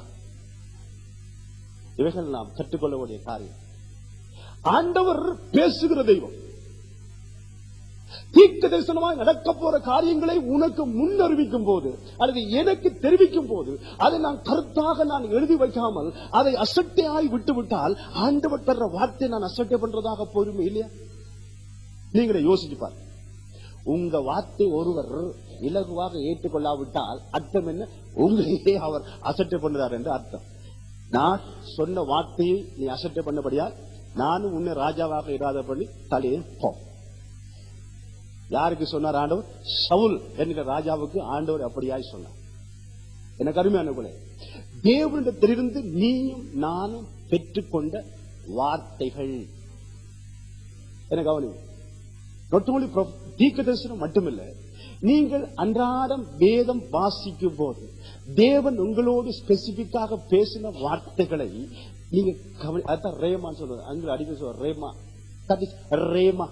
இவைகள் நாம் கற்றுக்கொள்ள வேண்டிய காரியம் ஆண்டவர் பேசுகிற தெய்வம் தீர்க்க தரிசனமாய் நடக்க போற காரியங்களை உனக்கு முன் அறிவிக்கும் போது அல்லது எனக்கு தெரிவிக்கும் போது அதை நான் கருத்தாக நான் எழுதி வைக்காமல் அதை அசட்டையாய் விட்டு விட்டால் ஆண்டவர் தர்ற வார்த்தை நான் அசட்டை பண்றதாக போருமே இல்லையா நீங்களே யோசிச்சு பாருங்க உங்க வார்த்தை ஒருவர் இலகுவாக ஏற்றுக்கொள்ளாவிட்டால் அர்த்தம் என்ன உங்களையே அவர் அசட்டை பண்ணுறார் என்று அர்த்தம் நான் சொன்ன வார்த்தையை நீ அசட்டை பண்ணபடியால் நானும் உன்னை ராஜாவாக இராத பண்ணி தலையை போ யாருக்கு சொன்னார் ஆண்டவர் சவுல் என்கிற ராஜாவுக்கு ஆண்டவர் அப்படியாய் சொன்னார் எனக்கு அருமையான கூட தேவனிடத்திலிருந்து நீயும் நானும் பெற்றுக்கொண்ட வார்த்தைகள் எனக்கு கவனி நொட்டுமொழி தீர்க்க தரிசனம் மட்டுமில்ல நீங்கள் அன்றாடம் வேதம் வாசிக்கும் போது தேவன் உங்களோடு ஸ்பெசிபிக்காக பேசின வார்த்தைகளை நீங்க கவனி அதான் ரேமான்னு சொல்றது அங்க அடிக்க சொல்ற ரேமா தட் இஸ் ரேமா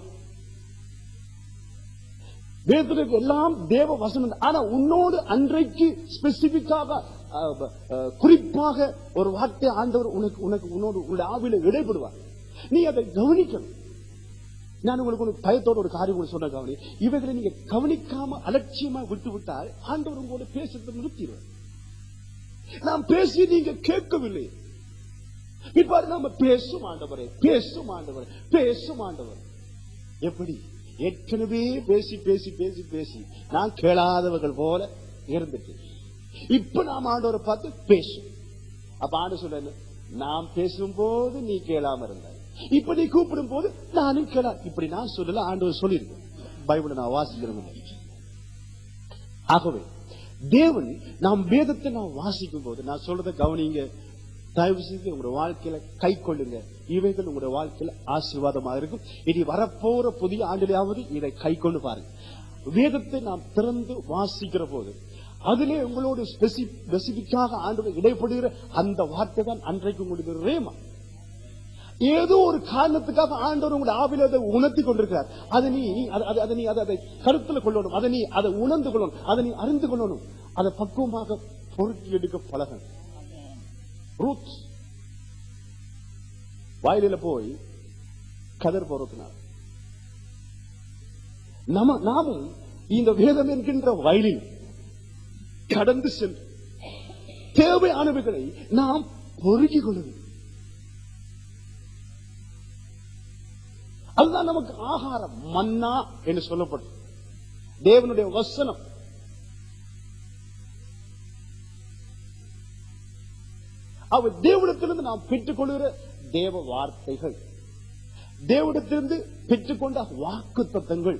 வேதத்துக்கு எல்லாம் தேவ வசனம் தான். ஆனா உன்னோடு அன்றைக்கு ஸ்பெசிபிக்காக குறிப்பாக ஒரு வார்த்தை ஆண்டவர் உனக்கு உனக்கு உன்னோடு உன்னுடைய ஆவில இடைப்படுவார் நீ அதை கவனிக்கணும் நான் உங்களுக்கு ஒரு பயத்தோட ஒரு காரியம் உங்களுக்கு சொன்ன கவனி இவைகளை நீங்க கவனிக்காம அலட்சியமா விட்டு விட்டால் ஆண்டவர் உங்களோட பேசுறது நிறுத்திடுவார் நாம் பேசி நீங்க கேட்கவில்லை இவ்வாறு நாம பேசும் ஆண்டவரே பேசும் ஆண்டவரே பேசும் ஆண்டவர் எப்படி ஏற்கனவே பேசி பேசி பேசி பேசி நான் கேளாதவர்கள் போல இருந்துட்டு இப்ப நாம் ஆண்டவரை பார்த்து பேசும் அப்ப ஆண்டு சொல்ற நாம் பேசும் போது நீ கேளாம இருந்தாய் இப்ப நீ கூப்பிடும் போது நானும் கேளா இப்படி நான் சொல்லல ஆண்டவர் சொல்லியிருக்கேன் பைபிளை நான் வாசிக்கிறேன் ஆகவே தேவன் நாம் வேதத்தை நாம் வாசிக்கும் போது நான் சொல்றதை கவனிங்க தயவு செய்து உங்களோட வாழ்க்கையில கை கொள்ளுங்க இவைகள் உங்களுடைய வாழ்க்கையில ஆசீர்வாதமா இருக்கும் இனி வரப்போற புதிய ஆண்டிலாவது இதை கை கொண்டு பாருங்க வேதத்தை நாம் திறந்து வாசிக்கிற போது அதிலே உங்களோடு ஸ்பெசிபிக்காக ஆண்டு இடைப்படுகிற அந்த வார்த்தை தான் அன்றைக்கு உங்களுக்கு ரேமா ஏதோ ஒரு காரணத்துக்காக ஆண்டவர் உங்களுடைய ஆவில அதை உணர்த்தி கொண்டிருக்கிறார் அதை நீ அதை- அதை- அதை நீ அதை அதை கருத்துல கொள்ளணும் அதை நீ அதை உணர்ந்து கொள்ளணும் அதை நீ அறிந்து கொள்ளணும் அதை பக்குவமாக பொருட்சி எடுக்க பழகணும் ரூத் வயலில போய் கதர் பொறுத்தினார் நம நாமும் இந்த வேதம் என்கின்ற வயலில் கடந்து சென்று தேவையானவைகளை நாம் பொருகிக் கொள்ள வேண்டும் அதுதான் நமக்கு ஆகாரம் மன்னா என்று சொல்லப்படும் தேவனுடைய வசனம் அவர் தேவனிடத்திலிருந்து நாம் பெற்றுக்கொள்கிற தேவ வார்த்தைகள் தேவனிடத்திலிருந்து பெற்றுக்கொண்ட வாக்கு தத்தங்கள்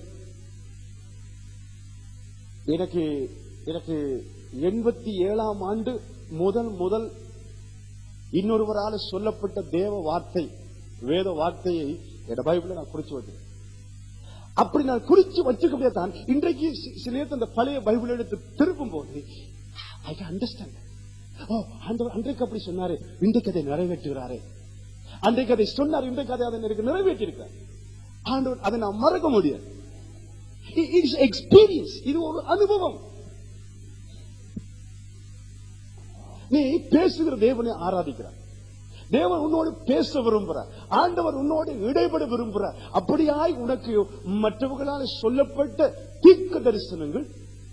எனக்கு எனக்கு எண்பத்தி ஏழாம் ஆண்டு முதல் முதல் இன்னொருவரால் சொல்லப்பட்ட தேவ வார்த்தை வேத வார்த்தையை என் பைபிள நான் குறிச்சு வச்சேன் அப்படி நான் குறிச்சு வச்சுக்க தான் இன்றைக்கு சி- சில நேரத்துல அந்த பழைய பைபிள் எடுத்து திருப்பும் போது ஐ அண்டர்ஸ்டாண்ட் ஓ ஆண்டவர் அன்றைக்கு அப்படி சொன்னாரு இன்றைக்கு அதை நிறைவேற்றுகிறாரு அன்றைக்கு அதை சொன்னார் இன்றைக்கு அதை அதை எனக்கு நிறைவேற்றி இருக்கிறார் ஆண்டவர் அதை நான் மறக்க முடியாது இட்ஸ் எக்ஸ்பீரியன்ஸ் இது ஒரு அனுபவம் நீ பேசுகிற தேவனை ஆராதிக்கிறார் தேவன் உன்னோடு பேச விரும்புறார் ஆண்டவர் உன்னோடு இடைபட விரும்புறார் அப்படியாய் உனக்கு மற்றவர்களால் சொல்லப்பட்ட தீர்க்க தரிசனங்கள்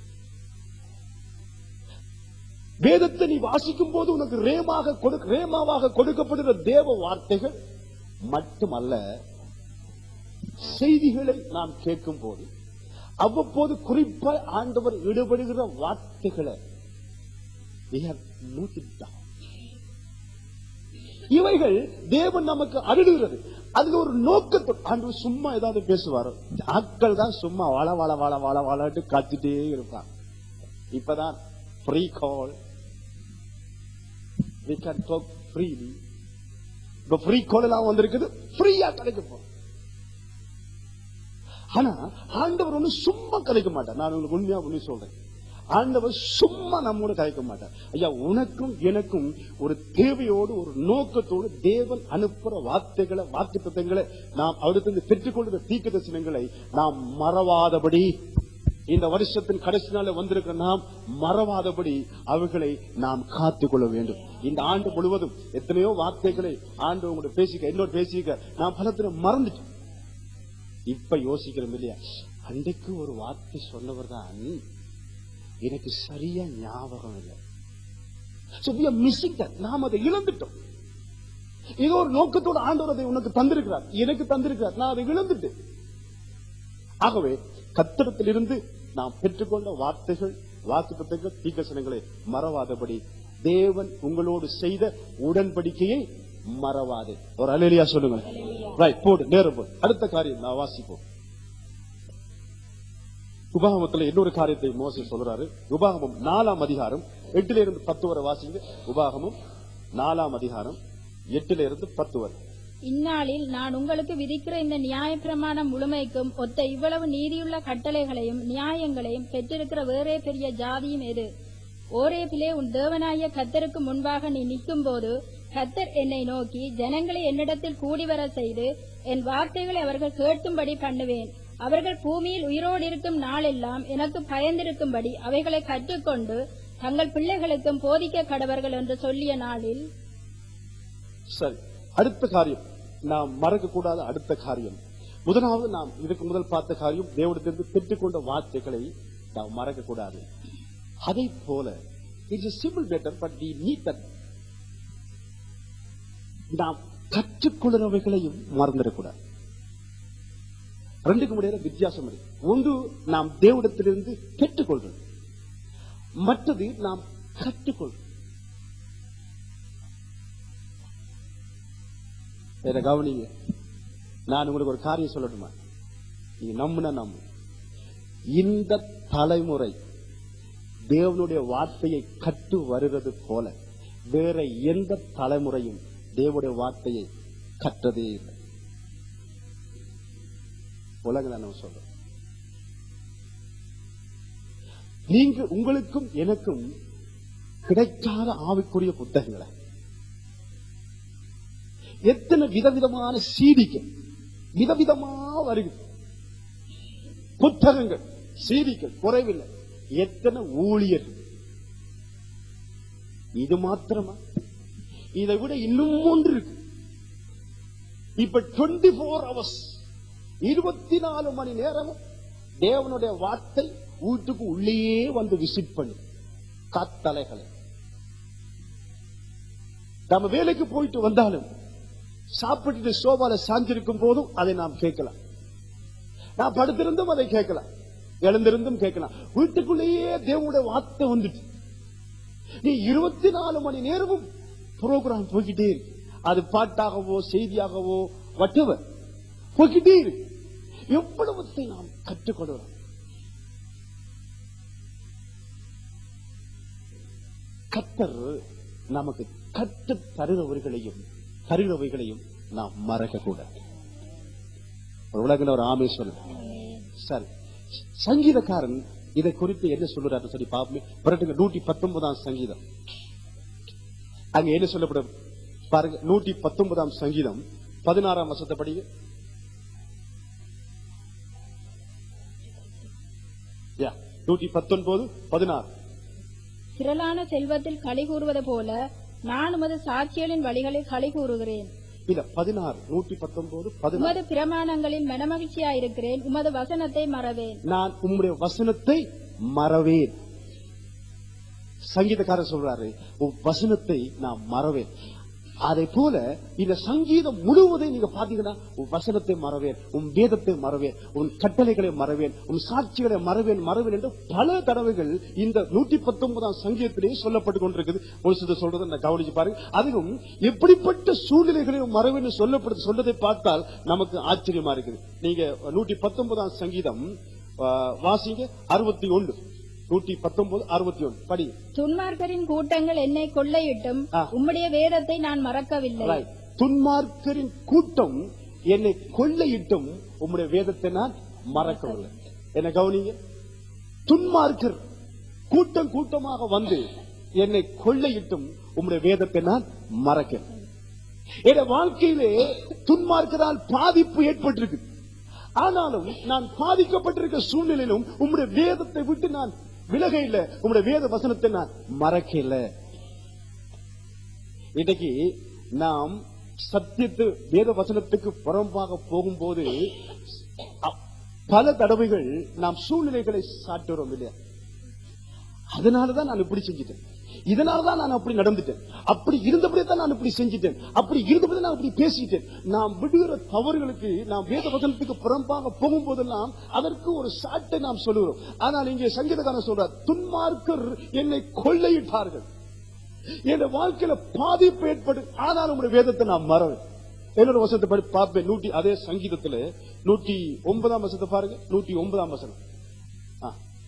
வேதத்தை நீ வாசிக்கும் போது உனக்கு ரேமாக கொடு- ரேமாவாக கொடுக்கப்படுகிற தேவ வார்த்தைகள் மட்டுமல்ல செய்திகளை நாம் கேட்கும் போது அவ்வப்போது குறிப்பாய் ஆண்டவர் ஈடுபடுகிற வார்த்தைகளை we have noted down. இவைகள் தேவன் நமக்கு அருளுகிறது அதுல ஒரு நோக்கத்தை ஆண்டவர் சும்மா ஏதாவது பேசுவார் ஆட்கள் தான் சும்மா வள வள வள வள வளட்டு காத்துட்டே இருப்பாங்க இப்பதான் free call we can talk freely இப்ப ஃப்ரீ கால் எல்லாம் வந்திருக்குது ஃப்ரீயா கிடைக்க போறோம் ஆனா ஆண்டவர் ஒண்ணு சும்மா கலைக்க மாட்டார் நான் உங்களுக்கு உண்மையா ஒண்ணு சொல்றேன் ஆண்டவர் சும்மா நம்மோட கலைக்க மாட்டார் ஐயா உனக்கும் எனக்கும் ஒரு தேவையோடு ஒரு நோக்கத்தோடு தேவன் அனுப்புற வார்த்தைகளை வாக்கு தத்தங்களை நாம் அவருக்கு பெற்றுக்கொள்கிற தீக்க தரிசனங்களை நாம் மறவாதபடி இந்த வருஷத்தின் கடைசி நாள் வந்திருக்கிற நாம் மறவாதபடி அவைகளை நாம் காத்துக்கொள்ள வேண்டும் இந்த ஆண்டு முழுவதும் எத்தனையோ வார்த்தைகளை ஆண்டு உங்களோட பேசிக்க என்னோட பேசிக்க நான் பலத்தின மறந்துட்டோம் இப்ப யோசிக்கிறோம் இல்லையா அன்றைக்கு ஒரு வார்த்தை சொன்னவர் தான் எனக்கு சரியா ஞாபகம் இல்லை So we are missing that. நாம் அதை இழந்துட்டோம் ஏதோ ஒரு நோக்கத்தோட ஆண்டவர் அதை உனக்கு தந்திருக்கிறார் எனக்கு தந்திருக்கிறார் நான் அதை இழந்துட்டேன் ஆகவே கத்திரத்திலிருந்து நாம் பெற்றுக்கொண்ட வார்த்தைகள் வாக்குத்தங்கள் தீக்கசனங்களை மறவாதபடி தேவன் உங்களோடு செய்த உடன்படிக்கையை மறவாதே ஒரு அலேலியா சொல்லுங்க ரைட் போடு நேரம் போடு அடுத்த காரியம் நான் வாசிப்போம் உபாகமத்துல இன்னொரு காரியத்தை மோசே சொல்றாரு உபாகமம் நாலாம் அதிகாரம் எட்டுல இருந்து பத்து வரை வாசிங்க உபாகமம் நாலாம் அதிகாரம் எட்டுல இருந்து பத்து வரை இந்நாளில் நான் உங்களுக்கு விதிக்கிற இந்த நியாயப்பிரமாணம் முழுமைக்கும் ஒத்த இவ்வளவு நீதியுள்ள கட்டளைகளையும் நியாயங்களையும் பெற்றிருக்கிற வேறே பெரிய ஜாதியும் எது ஓரேபிலே உன் தேவனாய கத்தருக்கு முன்பாக நீ நிற்கும்போது கத்தர் என்னை நோக்கி ஜனங்களை என்னிடத்தில் கூடி வர செய்து என் வார்த்தைகளை அவர்கள் கேட்கும்படி பண்ணுவேன் அவர்கள் பூமியில் உயிரோடு இருக்கும் நாளெல்லாம் எனக்கு பயந்திருக்கும்படி அவைகளை கற்றுக்கொண்டு தங்கள் பிள்ளைகளுக்கும் போதிக்க கடவர்கள் என்று சொல்லிய நாளில் சரி அடுத்த காரியம் நாம் மறக்க கூடாத அடுத்த காரியம் முதலாவது நாம் இதுக்கு முதல் பார்த்த காரியம் தேவடத்திலிருந்து பெற்றுக்கொண்ட வார்த்தைகளை நாம் மறக்க கூடாது அதை போல it's simple matter but we need that நாம் கற்றுக்கொள்கிறவைகளையும் மறந்துடக்கூடாது ரெண்டுக்கும் இடையில வித்தியாசம் இருக்கு ஒன்று நாம் தேவடத்திலிருந்து பெற்றுக்கொள்வது மற்றது நாம் கற்றுக்கொள்வது இதை கவனிங்க நான் உங்களுக்கு ஒரு காரியம் சொல்லட்டுமா நீங்க நம்புனா நம்பு இந்த தலைமுறை தேவனுடைய வார்த்தையை கற்று வருகிறது போல வேற எந்த தலைமுறையும் தேவனுடைய வார்த்தையை கற்றதே இல்லை உலகில் நம்ம சொல்றோம் நீங்க உங்களுக்கும் எனக்கும் கிடைக்காத ஆவிக்குரிய புத்தகங்களை எத்தனை விதவிதமான சீடிகள் விதவிதமா வருகிறது புத்தகங்கள் சீடிகள் குறைவில்லை எத்தனை ஊழியர் இது மாத்திரமா இதை விட இன்னும் ஒன்று இருக்கு இப்ப 24 ஃபோர் ஹவர்ஸ் இருபத்தி நாலு மணி நேரமும் தேவனுடைய வார்த்தை வீட்டுக்கு உள்ளேயே வந்து விசிட் பண்ணு கத்தலைகளை நம்ம வேலைக்கு போயிட்டு வந்தாலும் சாப்பிட்டுட்டு சோபால சாஞ்சிருக்கும் போதும் அதை நாம் கேட்கலாம் நான் படுத்திருந்தும் அதை கேட்கலாம் எழுந்திருந்தும் கேட்கலாம் வீட்டுக்குள்ளேயே தேவனுடைய வார்த்தை வந்துட்டு நீ இருபத்தி நாலு மணி நேரமும் ப்ரோக்ராம் போய்கிட்டே இருக்கு அது பாட்டாகவோ செய்தியாகவோ வட்டுவர் போய்கிட்டே இருக்கு எவ்வளவத்தை நாம் கற்றுக்கொள்கிறோம் கத்தர் நமக்கு கற்று தருகிறவர்களையும் தருகிறவைகளையும் நாம் மறக்க கூடாது ஒரு உலகில் ஒரு ஆமே சொல்லு சரி சங்கீதக்காரன் இதை குறித்து என்ன சொல்லுறாரு சொல்லி பாப்போமே புரட்டுங்க நூற்றி பத்தொன்பதாம் சங்கீதம் அங்க என்ன சொல்லப்படும் பாருங்க நூற்றி பத்தொன்பதாம் சங்கீதம் பதினாறாம் வருஷத்தை படிங்க Yeah, நூற்றி பத்தொன்பது பதினாறு திரளான செல்வத்தில் களி கூறுவது போல நான் உமது சாட்சிகளின் வழிகளில் களி கூறுகிறேன் இல்ல பதினாறு நூற்றி பத்தொன்பது பதினாறு உமது பிரமாணங்களில் மனமகிழ்ச்சியாயிருக்கிறேன் உமது வசனத்தை மறவேன் நான் உம்முடைய வசனத்தை மறவேன் சங்கீதக்காரர் சொல்றாரு உன் வசனத்தை நான் மறவேன் அதை போல இந்த சங்கீதம் முழுவதையும் நீங்க பாத்தீங்கன்னா உன் வசனத்தை மறவேன் உன் வேதத்தை மறவேன் உன் கட்டளைகளை மறவேன் உன் சாட்சிகளை மறவேன் மறவேன் என்று பல தடவைகள் இந்த நூற்றி பத்தொன்பதாம் சங்கீதத்திலேயே சொல்லப்பட்டு கொண்டிருக்குது ஒரு சில சொல்றதை நான் கவனிச்சு பாருங்க அதுவும் எப்படிப்பட்ட சூழ்நிலைகளையும் மறவேன்னு சொல்லப்படு சொல்றதை பார்த்தால் நமக்கு ஆச்சரியமா இருக்குது நீங்க நூற்றி பத்தொன்பதாம் சங்கீதம் ஆ, வாசிங்க அறுபத்தி ஒன்று நூற்றி பத்தொன்பது அறுபத்தி ஒன்று படி துன்மார்க்கரின் கூட்டங்கள் என்னை கொள்ளையிட்டும் ஆ. உம்முடைய வேதத்தை நான் மறக்கவில்லை Right. துன்மார்க்கரின் கூட்டம் என்னை கொள்ளையிட்டும் உம்முடைய வேதத்தை நான் மறக்கவில்லை என்ன கவனிங்க துன்மார்க்கர் கூட்டம் கூட்டமாக வந்து என்னை கொள்ளையிட்டும் உம்முடைய வேதத்தை நான் மறக்க என் வாழ்க்கையிலே துன்மார்க்கரால் பாதிப்பு ஏற்பட்டிருக்கு ஆனாலும் நான் பாதிக்கப்பட்டிருக்க சூழ்நிலையிலும் உம்முடைய வேதத்தை விட்டு நான் விலக இல்ல உம்முடைய வேத வசனத்தை நான் மறக்க இல்லை இன்னைக்கு நாம் சத்தியத்து வேத வசனத்துக்கு புறம்பாக போகும்போது அ- பல தடவைகள் நாம் சூழ்நிலைகளை சாட்டுறோம் இல்லையா அதனாலதான் நான் இப்படி செஞ்சிட்டேன் இதனாலதான் நான் அப்படி நடந்துட்டேன் அப்படி இருந்தபடியே தான் நான் இப்படி செஞ்சிட்டேன் அப்படி இருந்தபடியே நான் அப்படி பேசிட்டேன் நாம் விடுகிற தவறுகளுக்கு நாம் வேத வசனத்துக்கு புறம்பாக போகும்போதெல்லாம் அதற்கு ஒரு சாட்டை நாம் சொல்லுகிறோம் ஆனால் இங்கே சங்கீதக்காரன் சொல்றார் துன்மார்க்கர் என்னை கொள்ளையிட்டார்கள் என் வாழ்க்கையில பாதிப்பு ஏற்பட்டு ஆனாலும் உங்களுடைய வேதத்தை நான் மறவேன் என்னோட வசனத்தை படி பார்ப்பேன் நூற்றி அதே சங்கீதத்துல நூற்றி ஒன்பதாம் வசனத்தை பாருங்க நூற்றி ஒன்பதாம் வசனம் ஆ.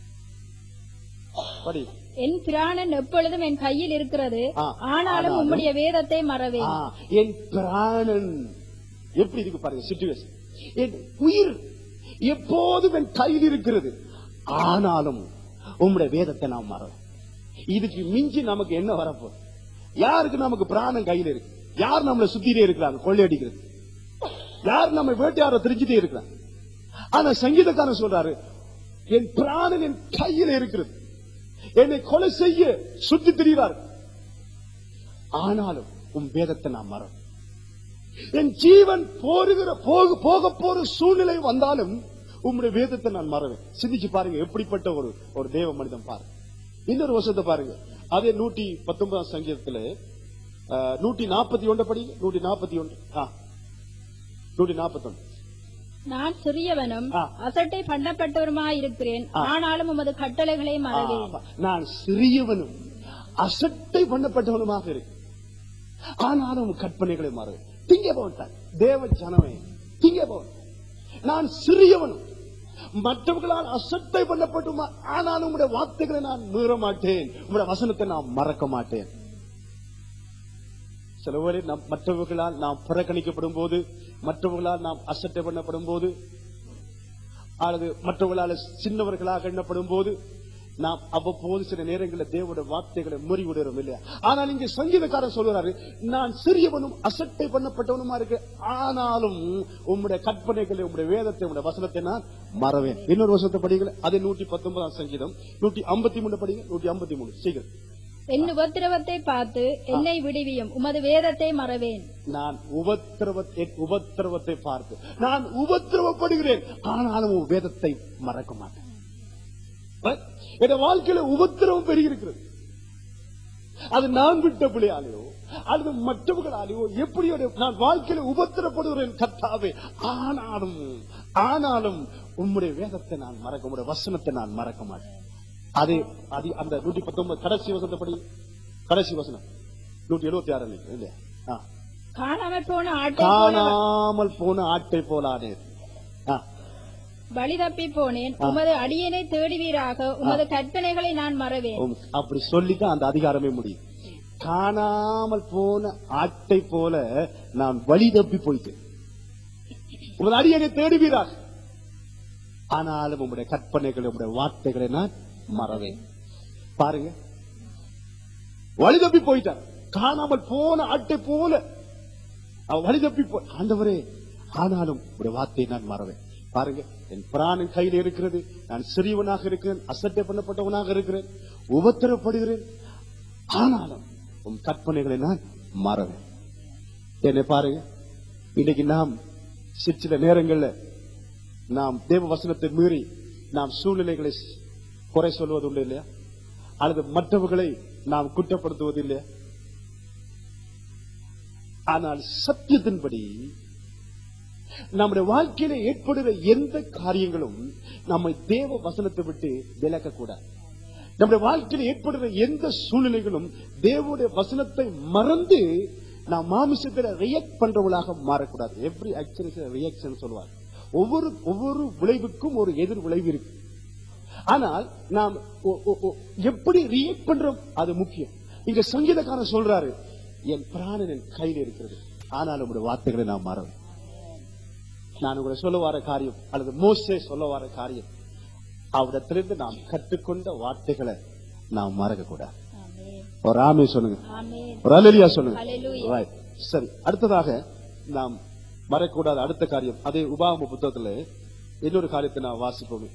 படி என் பிராணன் எப்பொழுதும் என் கையில் இருக்கிறது ஆ. ஆனாலும் ஆனாலும் உம்முடைய வேதத்தை மறவேன் ஆ, என் பிராணன் எப்படி இருக்கு பாருங்க சிச்சுவேஷன் என் உயிர் எப்போதும் என் கையில் இருக்கிறது ஆனாலும் உம்முடைய வேதத்தை நாம் மறவோம் இதுக்கு மிஞ்சி நமக்கு என்ன வரப்போ யாருக்கு நமக்கு பிராணம் கையில் இருக்கு யார் நம்மளை சுத்திட்டே இருக்கிறாங்க கொள்ளையடிக்கிறது யார் நம்ம வேட்டையாட தெரிஞ்சுட்டே இருக்கிறாங்க ஆனா சங்கீதக்காரன் சொல்றாரு என் பிராணன் என் கையில் இருக்கிறது என்னை கொலை செய்ய சுத்தி திரிகிறார் ஆனாலும் உன் வேதத்தை நான் மறவேன் என் ஜீவன் போருகிற போக போக போற சூழ்நிலை வந்தாலும் உம்முடைய வேதத்தை நான் மறவேன் சிந்திச்சு பாருங்க எப்படிப்பட்ட ஒரு ஒரு தேவ மனிதன் பாருங்க இன்னொரு வருஷத்தை பாருங்க அதே நூற்றி பத்தொன்பதாம் சங்கீதத்துல அஹ், நூற்றி நாற்பத்தி ஒன்று படி நூற்றி நாற்பத்தி ஒன்று நூற்றி நாற்பத்தி ஒன்று நான் சிறியவனும் ஆ. அசட்டை பண்ணப்பட்டவருமாயிருக்கிறேன் ஆனாலும் உமது கட்டளைகளை மறவேன் நான் சிறியவனும் அசட்டை பண்ணப்பட்டவனுமாக இருக்கு ஆனாலும் உன் கற்பனைகளை மாறு திங்க போட்டான் தேவ ஜனமே திங்க போட்டான் நான் சிறியவனும் மற்றவர்களால் அசட்டை பண்ணப்பட்டுமா ஆனாலும் உங்களுடைய வார்த்தைகளை நான் மீற மாட்டேன் உங்களுடைய வசனத்தை நான் மறக்க மாட்டேன் சில வேளை நம் மற்றவர்களால் நாம் புறக்கணிக்கப்படும் போது மற்றவர்களால் நாம் அசட்டை பண்ணப்படும் போது அல்லது மற்றவர்களால் சின்னவர்களாக எண்ணப்படும் போது நாம் அவ்வப்போது சில நேரங்களில் தேவனுடைய வார்த்தைகளை முறிவிடுறோம் இல்லையா ஆனால் இங்க சங்கீதக்காரன் சொல்றாரு நான் சிறியவனும் அசட்டை பண்ணப்பட்டவனுமா இருக்கு ஆனாலும் உம்முடைய கற்பனைகளை உம்முடைய வேதத்தை உம்முடைய வசனத்தை நான் மறவேன் இன்னொரு வசனத்தை படிக்கல அது நூற்றி பத்தொன்பதாம் சங்கீதம் நூற்றி ஐம்பத்தி மூணு படிங்க நூற்றி ஐம்பத்தி மூணு சீக்கிரம் என் உபத்திரவத்தை பார்த்து என்னை விடுவியும் உமது வேதத்தை மறவேன் நான் உபத்திரவத்தை உபத்திரவத்தை பார்த்து நான் உபத்திரவப்படுகிறேன் ஆனாலும் உன் வேதத்தை மறக்க மாட்டேன் Right? என் வாழ்க்கையில உபத்திரவம் பெருகிருக்கிறது அது நான் விட்ட பிள்ளையாலேயோ அல்லது மற்றவர்களாலேயோ எப்படியோ நான் வாழ்க்கையில உபத்திரப்படுகிறேன் கத்தாவே ஆனாலும் ஆனாலும் உம்முடைய வேதத்தை நான் மறக்க உம்முடைய வசனத்தை நான் மறக்க மாட்டேன் அது அது அந்த நூற்றி பத்தொன்பது கடைசி வசனத்தை படி கடைசி வசனம் நூற்றி எழுபத்தி ஆறு இல்லையா ஆ. காணாமல் போன ஆட்டை போல காணாமல் போன ஆட்டை போலானே ஆ, வழி தப்பி போனேன் உமது அடியனை தேடுவீராக உமது கற்பனைகளை நான் மறவேன் உம், அப்படி சொல்லிதான் அந்த அதிகாரமே முடியும் காணாமல் போன ஆட்டை போல நான் வழி தப்பி போயிட்டேன் உமது அடியனை தேடுவீராக ஆனாலும் உங்களுடைய கற்பனைகளை உங்களுடைய வார்த்தைகளை நான் மறவேன் பாருங்க வழி தப்பி போயிட்டான் காணாமல் போன ஆட்டை போல அவன் வழி தப்பி போ ஆண்டவரே ஆனாலும் உடைய வார்த்தையை நான் மறவேன் பாருங்க என் பிராணன் கையில் இருக்கிறது நான் சிறியவனாக இருக்கிறேன் அசட்டை பண்ணப்பட்டவனாக இருக்கிறேன் உபத்திரப்படுகிறேன் ஆனாலும் உன் கற்பனைகளை நான் மறவேன் என்னை பாருங்க இன்னைக்கு நாம் சி- சில நேரங்கள்ல நாம் தேவ வசனத்தை மீறி நாம் சூழ்நிலைகளை குறை சொல்வது உண்டு இல்லையா அல்லது மற்றவர்களை நாம் குற்றப்படுத்துவது இல்லையா ஆனால் சத்தியத்தின்படி நம்முடைய வாழ்க்கையில ஏற்படுகிற எந்த காரியங்களும் நம்மை தேவ வசனத்தை விட்டு விலக்க கூடாது நம்முடைய வாழ்க்கையில ஏற்படுகிற எந்த சூழ்நிலைகளும் தேவனுடைய வசனத்தை மறந்து நாம் மாமிசத்துல ரியாக்ட் பண்றவளாக மாறக்கூடாது எவ்ரி ஆக்சன் ரியாக்ஷன் சொல்லுவாங்க ஒவ்வொரு ஒவ்வொரு விளைவுக்கும் ஒரு எதிர் விளைவு இருக்கு ஆனால் நாம் ஒ- ஒ- ஒ- எப்படி ரியாக்ட் பண்றோம் அது முக்கியம் இங்க சங்கீதக்காரன் சொல்றாரு என் பிராணன் என் கையில் இருக்கிறது ஆனால் உங்களுடைய வார்த்தைகளை நான் மறவேன் நான் உங்களை சொல்ல வர காரியம் அல்லது மோசே சொல்ல வர காரியம் அவரிடத்திலிருந்து நாம் கற்றுக்கொண்ட வார்த்தைகளை நாம் மறக்க கூடாது ஆமென். ஒரு ஆமே சொல்லுங்க ஆமென். ஒரு அலலியா சொல்லுங்க Hallelujah. Right. சரி அடுத்ததாக நாம் மறக்கூடாத அடுத்த காரியம் அதே உபாகம புத்தகத்துல இன்னொரு காரியத்தை நான் வாசிப்போமே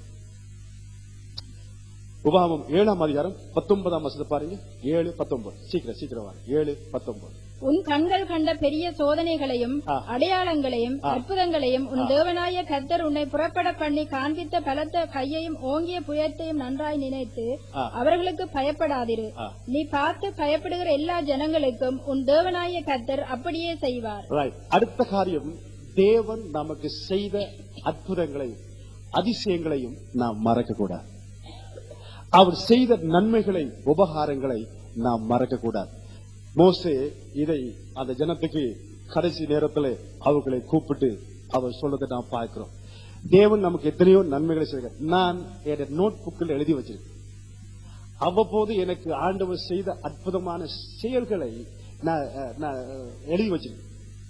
உபாகமம் ஏழாம் அதிகாரம் பத்தொன்பதாம் வசதி பாருங்க ஏழு பத்தொன்பது சீக்கிரம் சீக்கிரம் வாங்க ஏழு பத்தொன்பது உன் கண்கள் கண்ட பெரிய சோதனைகளையும் ஆ. அடையாளங்களையும் ஆ. அற்புதங்களையும் உன் தேவனாய கர்த்தர் உன்னை புறப்பட பண்ணி காண்பித்த பலத்த கையையும் ஓங்கிய புயத்தையும் நன்றாய் நினைத்து ஆ. அவர்களுக்கு பயப்படாதிரு ஆ. நீ பார்த்து பயப்படுகிற எல்லா ஜனங்களுக்கும் உன் தேவனாய கர்த்தர் அப்படியே செய்வார் Right. அடுத்த காரியம் தேவன் நமக்கு செய்த அற்புதங்களையும் அதிசயங்களையும் நாம் மறக்க கூடாது அவர் செய்த நன்மைகளை உபகாரங்களை நாம் மறக்க கூடாது மோசே இதை அந்த ஜனத்துக்கு கடைசி நேரத்தில் அவர்களை கூப்பிட்டு அவர் சொல்றதை நாம் பார்க்கிறோம் தேவன் நமக்கு எத்தனையோ நன்மைகளை செய்கிறார் நான் என் நோட் புக்கில் எழுதி வச்சிருக்கேன் அவ்வப்போது எனக்கு ஆண்டவர் செய்த அற்புதமான செயல்களை நான் அஹ், நான் அஹ், எழுதி வச்சிருக்கேன்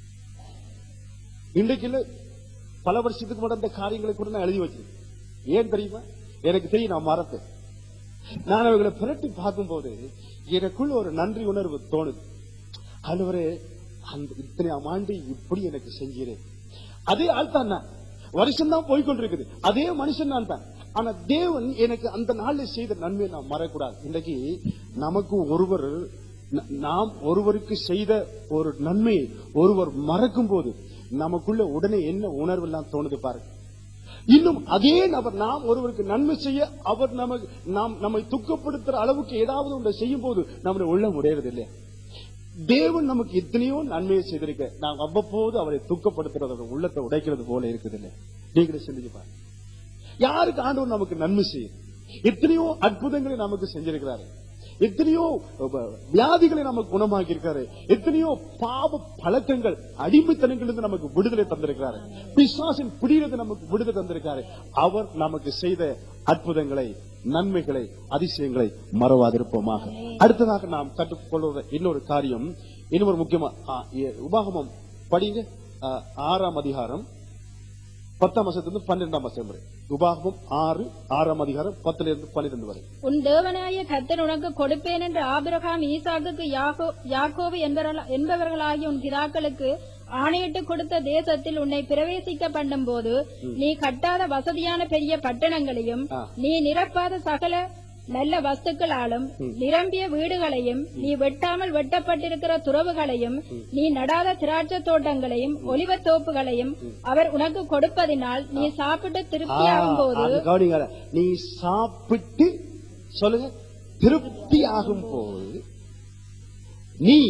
இன்றைக்கு இல்ல பல வருஷத்துக்கு முன்னாடி அந்த காரியங்களை கூட நான் எழுதி வச்சிருக்கேன் ஏன் தெரியுமா எனக்கு தெரியும் நான் மறப்பேன் நான் அவர்களை புரட்டி பார்க்கும்போது எனக்குள்ள ஒரு நன்றி உணர்வு தோணுது ஆண்டவரே அந்த இத்தனையாம் ஆண்டு இப்படி எனக்கு செஞ்சீரேன் அதே ஆள் தான் நான் வருஷம் தான் போய்கொண்டிருக்குது அதே மனுஷன் நான் தான் ஆனா தேவன் எனக்கு அந்த நாள்ல செய்த நன்மையை நான் மறக்கூடாது இன்னைக்கு நமக்கு ஒருவர் ந- நாம் ஒருவருக்கு செய்த ஒரு நன்மையை ஒருவர் மறக்கும் போது நமக்குள்ள உடனே என்ன உணர்வு எல்லாம் தோணுது பாருங்க இன்னும் அதே நபர் நாம் ஒருவருக்கு நன்மை செய்ய அவர் நமக்கு நாம் நம்மை துக்கப்படுத்துற அளவுக்கு ஏதாவது ஒன்றை செய்யும் போது நம்முடைய உள்ளம் உடையறது இல்லையா தேவன் நமக்கு எத்தனையோ நன்மையை செய்திருக்க நாம் அவ்வப்போது அவரை துக்கப்படுத்துறது அவர் உள்ளத்தை உடைக்கிறது போல இருக்குது இல்லை நீங்களே சிந்திச்சு பாருங்க யாருக்கு ஆண்டவர் நமக்கு நன்மை செய்யும் எத்தனையோ அற்புதங்களை நமக்கு செஞ்சிருக்கிறாரு எத்தனையோ அஹ், வியாதிகளை நமக்கு குணமாக்கி இருக்காரு எத்தனையோ பாவ பழக்கங்கள் அடிமைத்தனங்களிலிருந்து நமக்கு விடுதலை தந்திருக்கிறாரு பிசாசின் பிடியிலிருந்து நமக்கு விடுதலை தந்திருக்காரு அவர் நமக்கு செய்த அற்புதங்களை நன்மைகளை அதிசயங்களை மறவாதிருப்போமாக அடுத்ததாக நாம் கற்றுக்கொள்வது இன்னொரு காரியம் இன்னொரு முக்கியமா ஆ, ஏ- உபாகமம் படிங்க ஆ, ஆறாம் அதிகாரம் பத்தாம் வருஷத்துல பன்னிரெண்டாம் வருஷம் வரை உபாகமம் ஆறு ஆறாம் அதிகாரம் பத்துல இருந்து பன்னிரண்டு வரை உன் தேவனாய கர்த்தர் உனக்கு கொடுப்பேன் என்று ஆபிரகாம் ஈசாக்குக்கு யாக்கோ- யாக்கோபு என்பவர்கள- என்பவர்களாகிய உன் பிதாக்களுக்கு ஆணையிட்டு கொடுத்த தேசத்தில் உன்னை பிரவேசிக்க பண்ணும்போது நீ கட்டாத வசதியான பெரிய பட்டணங்களையும் ஆ. நீ நிரப்பாத சகல நல்ல வஸ்துக்களாலும் நிரம்பிய வீடுகளையும் நீ வெட்டாமல் வெட்டப்பட்டிருக்கிற துறவுகளையும் நீ நடாத திராட்சை தோட்டங்களையும் ஒலிவத் தோப்புகளையும் அவர் உனக்கு கொடுப்பதினால் நீ சாப்பிட்டு திருப்தியாகும் போது அது கவனிங்க நீ சாப்பிட்டு சொல்லுங்க திருப்தி ஆகும் போது நீ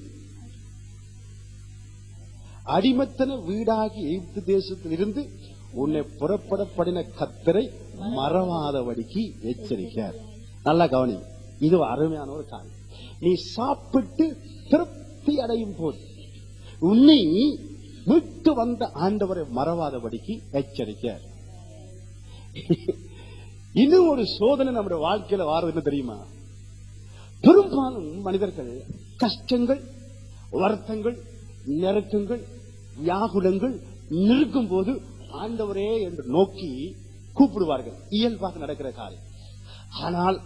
அடிமத்தன வீடாகி எகிப்து தேசத்தில் இருந்து உன்னை புறப்படப்படின கத்தரை மறவாதபடிக்கு எச்சரிக்கிறார் நல்லா கவனி இது ஒரு அருமையான ஒரு காரியம் நீ சாப்பிட்டு திருப்தி அடையும் போது உன்னை மீட்டு வந்த ஆண்டவரை மறவாதபடிக்கு எச்சரிக்கிறார் இன்னும் ஒரு சோதனை நம்முடைய வாழ்க்கையில வாரது என்ன தெரியுமா பெரும்பாலும் மனிதர்கள் கஷ்டங்கள் வருத்தங்கள் நெருக்கங்கள் வியாகுலங்கள் நிற்கும் போது ஆண்டவரே என்று நோக்கி கூப்பிடுவார்கள் இயல்பாக நடக்கிற காரியம் ஆனால்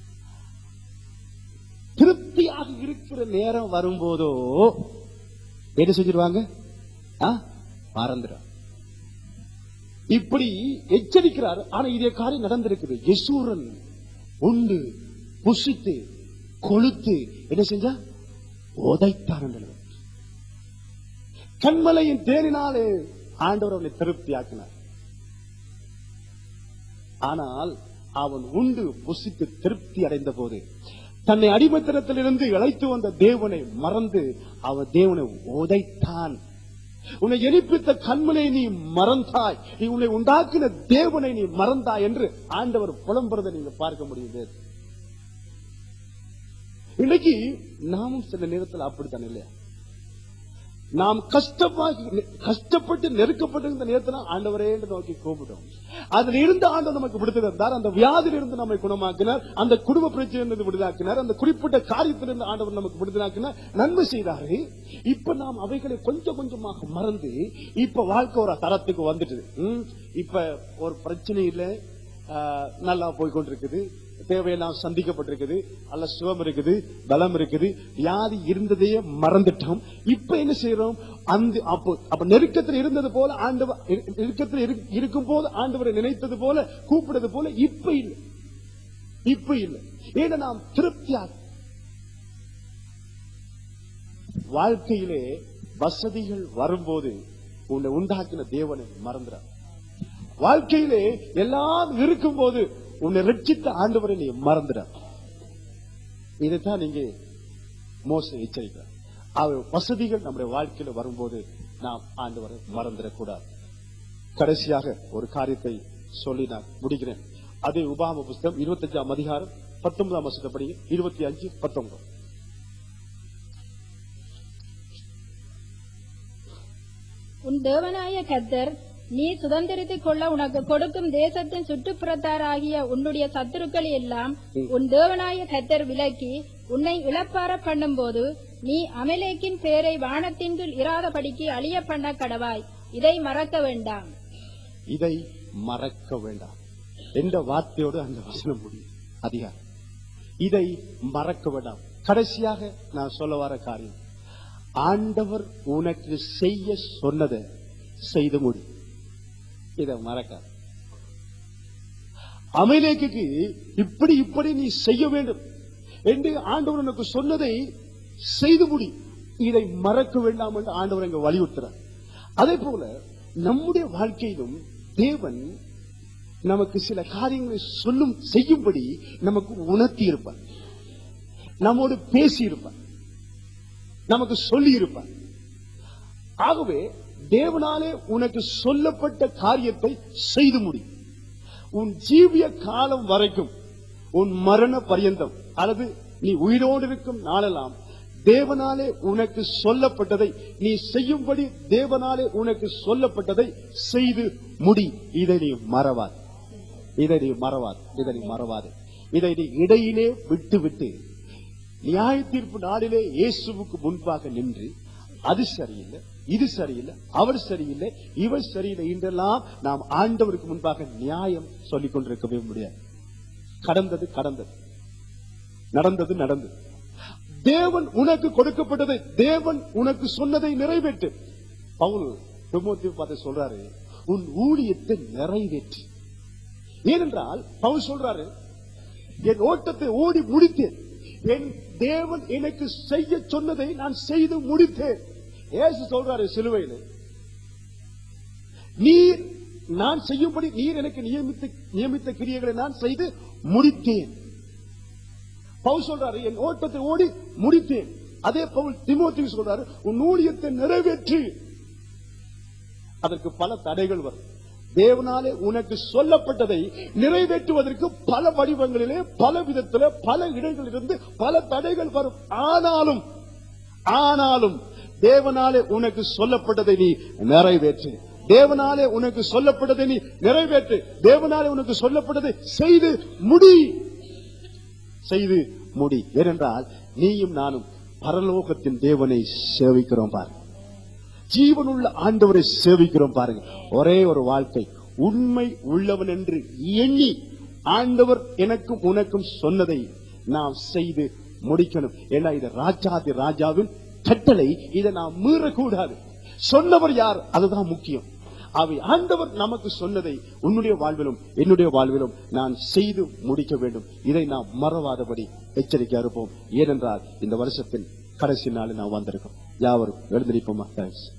திருப்தியாக இருக்கிற நேரம் வரும்போதோ என்ன செஞ்சிருவாங்க ஆ? மறந்துடும் இப்படி எச்சரிக்கிறார் ஆனா இதே காரியம் நடந்திருக்குது யசூரன் உண்டு புசித்து கொளுத்து என்ன செஞ்சா உதைத்தான் என்று எழுதுது. கண்மலையின் தேனினாலே ஆண்டவர் அவனை திருப்தியாக்கினார் ஆனால் அவன் உண்டு புசித்து திருப்தி அடைந்த போது தன்னை அடிமத்தனத்திலிருந்து இழைத்து வந்த தேவனை மறந்து அவன் தேவனை உதைத்தான் உன்னை எழுப்பித்த கண்மலை நீ மறந்தாய் நீ உன்னை உண்டாக்கின தேவனை நீ மறந்தாய் என்று ஆண்டவர் புலம்புறதை நீங்க பார்க்க முடியுது இன்னைக்கு நாமும் சில நேரத்தில் அப்படித்தான் இல்லையா நாம் கஷ்டமாக கஷ்டப்பட்டு நெருக்கப்பட்டு இந்த நேரத்தில் ஆண்டவரே என்று நோக்கி கூப்பிட்டோம் அதில் இருந்து ஆண்டவர் நமக்கு விடுதலை தந்தார் அந்த வியாதியில் இருந்து நம்மை குணமாக்கினார் அந்த குடும்ப பிரச்சனையிலிருந்து விடுதலாக்கினார் அந்த குறிப்பிட்ட காரியத்திலிருந்து ஆண்டவர் நமக்கு விடுதலாக்கினார் நன்மை செய்தாரு இப்ப நாம் அவைகளை கொஞ்சம் கொஞ்சமாக மறந்து இப்ப வாழ்க்கை ஒரு தரத்துக்கு வந்துட்டு இப்ப ஒரு பிரச்சனை இல்ல ஆஹ், நல்லா போய் கொண்டிருக்குது தேவையெல்லாம் சந்திக்கப்பட்டிருக்குது அல்ல சுகம் இருக்குது பலம் இருக்குது வியாதி இருந்ததையே மறந்துட்டோம் இப்ப என்ன செய்யறோம் அந்த அப்போ அப்ப நெருக்கத்தில் இருந்தது போல ஆண்டவர் இரு- நெருக்கத்தில் இரு- இருக்கும் போது ஆண்டவரை நினைத்தது போல கூப்பிடுறது போல இப்ப இல்லை இப்ப இல்லை ஏன்னா நாம் திருப்தியாக வாழ்க்கையிலே வசதிகள் வரும்போது உன்னை உண்டாக்கின தேவனை மறந்துடார் வாழ்க்கையிலே எல்லாம் இருக்கும்போது உன்னை ரட்சித்த ஆண்டவரை நீ மறந்துட இதைத்தான் நீங்க மோச எச்சரிக்கிறார் அவர் வசதிகள் நம்முடைய வாழ்க்கையில வரும்போது நாம் ஆண்டவரை மறந்துடக்கூடாது கடைசியாக ஒரு காரியத்தை சொல்லி நான் முடிக்கிறேன் அதே உபாம புஸ்தகம் இருபத்தஞ்சாம் அதிகாரம் பத்தொன்பதாம் வருஷத்தப்படி இருபத்தி அஞ்சு பத்தொன்பது உன் தேவனாய கர்த்தர் நீ சுதந்திரித்துக் கொள்ள உனக்கு கொடுக்கும் தேசத்தின் சுற்றுப்புறத்தாராகிய உன்னுடைய சத்துருக்கள் எல்லாம் உன் தேவனாய கர்த்தர் விலக்கி உன்னை இழப்பார பண்ணும்போது நீ அமலேக்கின் பேரை வானத்தின் கீழ் இராதபடிக்கு அழிய பண்ண கடவாய் இதை மறக்க வேண்டாம் இதை மறக்க வேண்டாம் என்ற வார்த்தையோடு அந்த வசனம் முடியும் அதிகாரம் இதை மறக்க வேண்டாம் கடைசியாக நான் சொல்ல வர காரியம் ஆண்டவர் உனக்கு செய்ய சொன்னதை செய்து முடி இதை மறக்காத அமலேக்கு இப்படி இப்படி நீ செய்ய வேண்டும் என்று ஆண்டவர் உனக்கு சொன்னதை செய்து முடி இதை மறக்க வேண்டாம் என்று ஆண்டவர் இங்க வலியுறுத்துறார் அதே போல நம்முடைய வாழ்க்கையிலும் தேவன் நமக்கு சில காரியங்களை சொல்லும் செய்யும்படி நமக்கு உணர்த்தி இருப்பார் நம்மோடு பேசி இருப்பார் நமக்கு சொல்லி இருப்பார் ஆகவே தேவனாலே உனக்கு சொல்லப்பட்ட காரியத்தை செய்து முடி உன் ஜீவிய காலம் வரைக்கும் உன் மரண பரியந்தம் அல்லது நீ உயிரோடு இருக்கும் நாளெல்லாம் தேவனாலே உனக்கு சொல்லப்பட்டதை நீ செய்யும்படி தேவனாலே உனக்கு சொல்லப்பட்டதை செய்து முடி இதை நீ மறவாது இதை நீ மறவாது இதை நீ மறவாது இதை நீ இடையிலே விட்டு விட்டு நியாய தீர்ப்பு நாளிலே இயேசுவுக்கு முன்பாக நின்று அது சரியில்லை இது சரியில்லை அவர் சரியில்லை இவர் சரியில்லை என்றெல்லாம் நாம் ஆண்டவருக்கு முன்பாக நியாயம் சொல்லிக் கொண்டிருக்கவே முடியாது கடந்தது கடந்தது நடந்தது நடந்தது தேவன் உனக்கு கொடுக்கப்பட்டதை தேவன் உனக்கு சொன்னதை நிறைவேற்று பவுல் திமோத்தேயு பார்த்து சொல்றாரு உன் ஊழியத்தை நிறைவேற்று ஏனென்றால் பவுல் சொல்றாரு என் ஓட்டத்தை ஓடி முடித்தேன் என் தேவன் எனக்கு செய்ய சொன்னதை நான் செய்து முடித்தேன் ஏசு சொல்றாரு சிலுவையில் நீர் நான் செய்யும்படி நீர் எனக்கு நியமித்த நியமித்த கிரியைகளை நான் செய்து முடித்தேன் பவுல் சொல்றாரு என் ஓட்டத்தை ஓடி முடித்தேன் அதே பவுல் திமோத்தி சொல்றாரு உன் ஊழியத்தை நிறைவேற்று அதற்கு பல தடைகள் வரும் தேவனாலே உனக்கு சொல்லப்பட்டதை நிறைவேற்றுவதற்கு பல வடிவங்களிலே பல விதத்திலே பல இடங்களிலிருந்து பல தடைகள் வரும் ஆனாலும் ஆனாலும் தேவனாலே உனக்கு சொல்லப்பட்டதை நீ நிறைவேற்று தேவனாலே உனக்கு சொல்லப்பட்டதை நீ நிறைவேற்று தேவனாலே உனக்கு சொல்லப்பட்டதை செய்து முடி செய்து முடி ஏனென்றால் நீயும் நானும் பரலோகத்தின் தேவனை சேவிக்கிறோம் பாரு ஜீவனுள்ள ஆண்டவரை சேவிக்கிறோம் பாருங்க ஒரே ஒரு வாழ்க்கை உண்மை உள்ளவன் என்று எண்ணி ஆண்டவர் எனக்கும் உனக்கும் சொன்னதை நாம் செய்து முடிக்கணும் ஏன்னா இது ராஜாதி ராஜாவின் கட்டளை இதை நாம் மீறக்கூடாது சொன்னவர் யார் அதுதான் முக்கியம் அவை ஆண்டவர் நமக்கு சொன்னதை உன்னுடைய வாழ்விலும் என்னுடைய வாழ்விலும் நான் செய்து முடிக்க வேண்டும் இதை நாம் மறவாதபடி எச்சரிக்கை இருப்போம் ஏனென்றால் இந்த வருஷத்தின் கடைசி நாளில் நாம் வந்திருக்கோம் யாவரும் எழுந்திருப்போமா தேங்க்ஸ்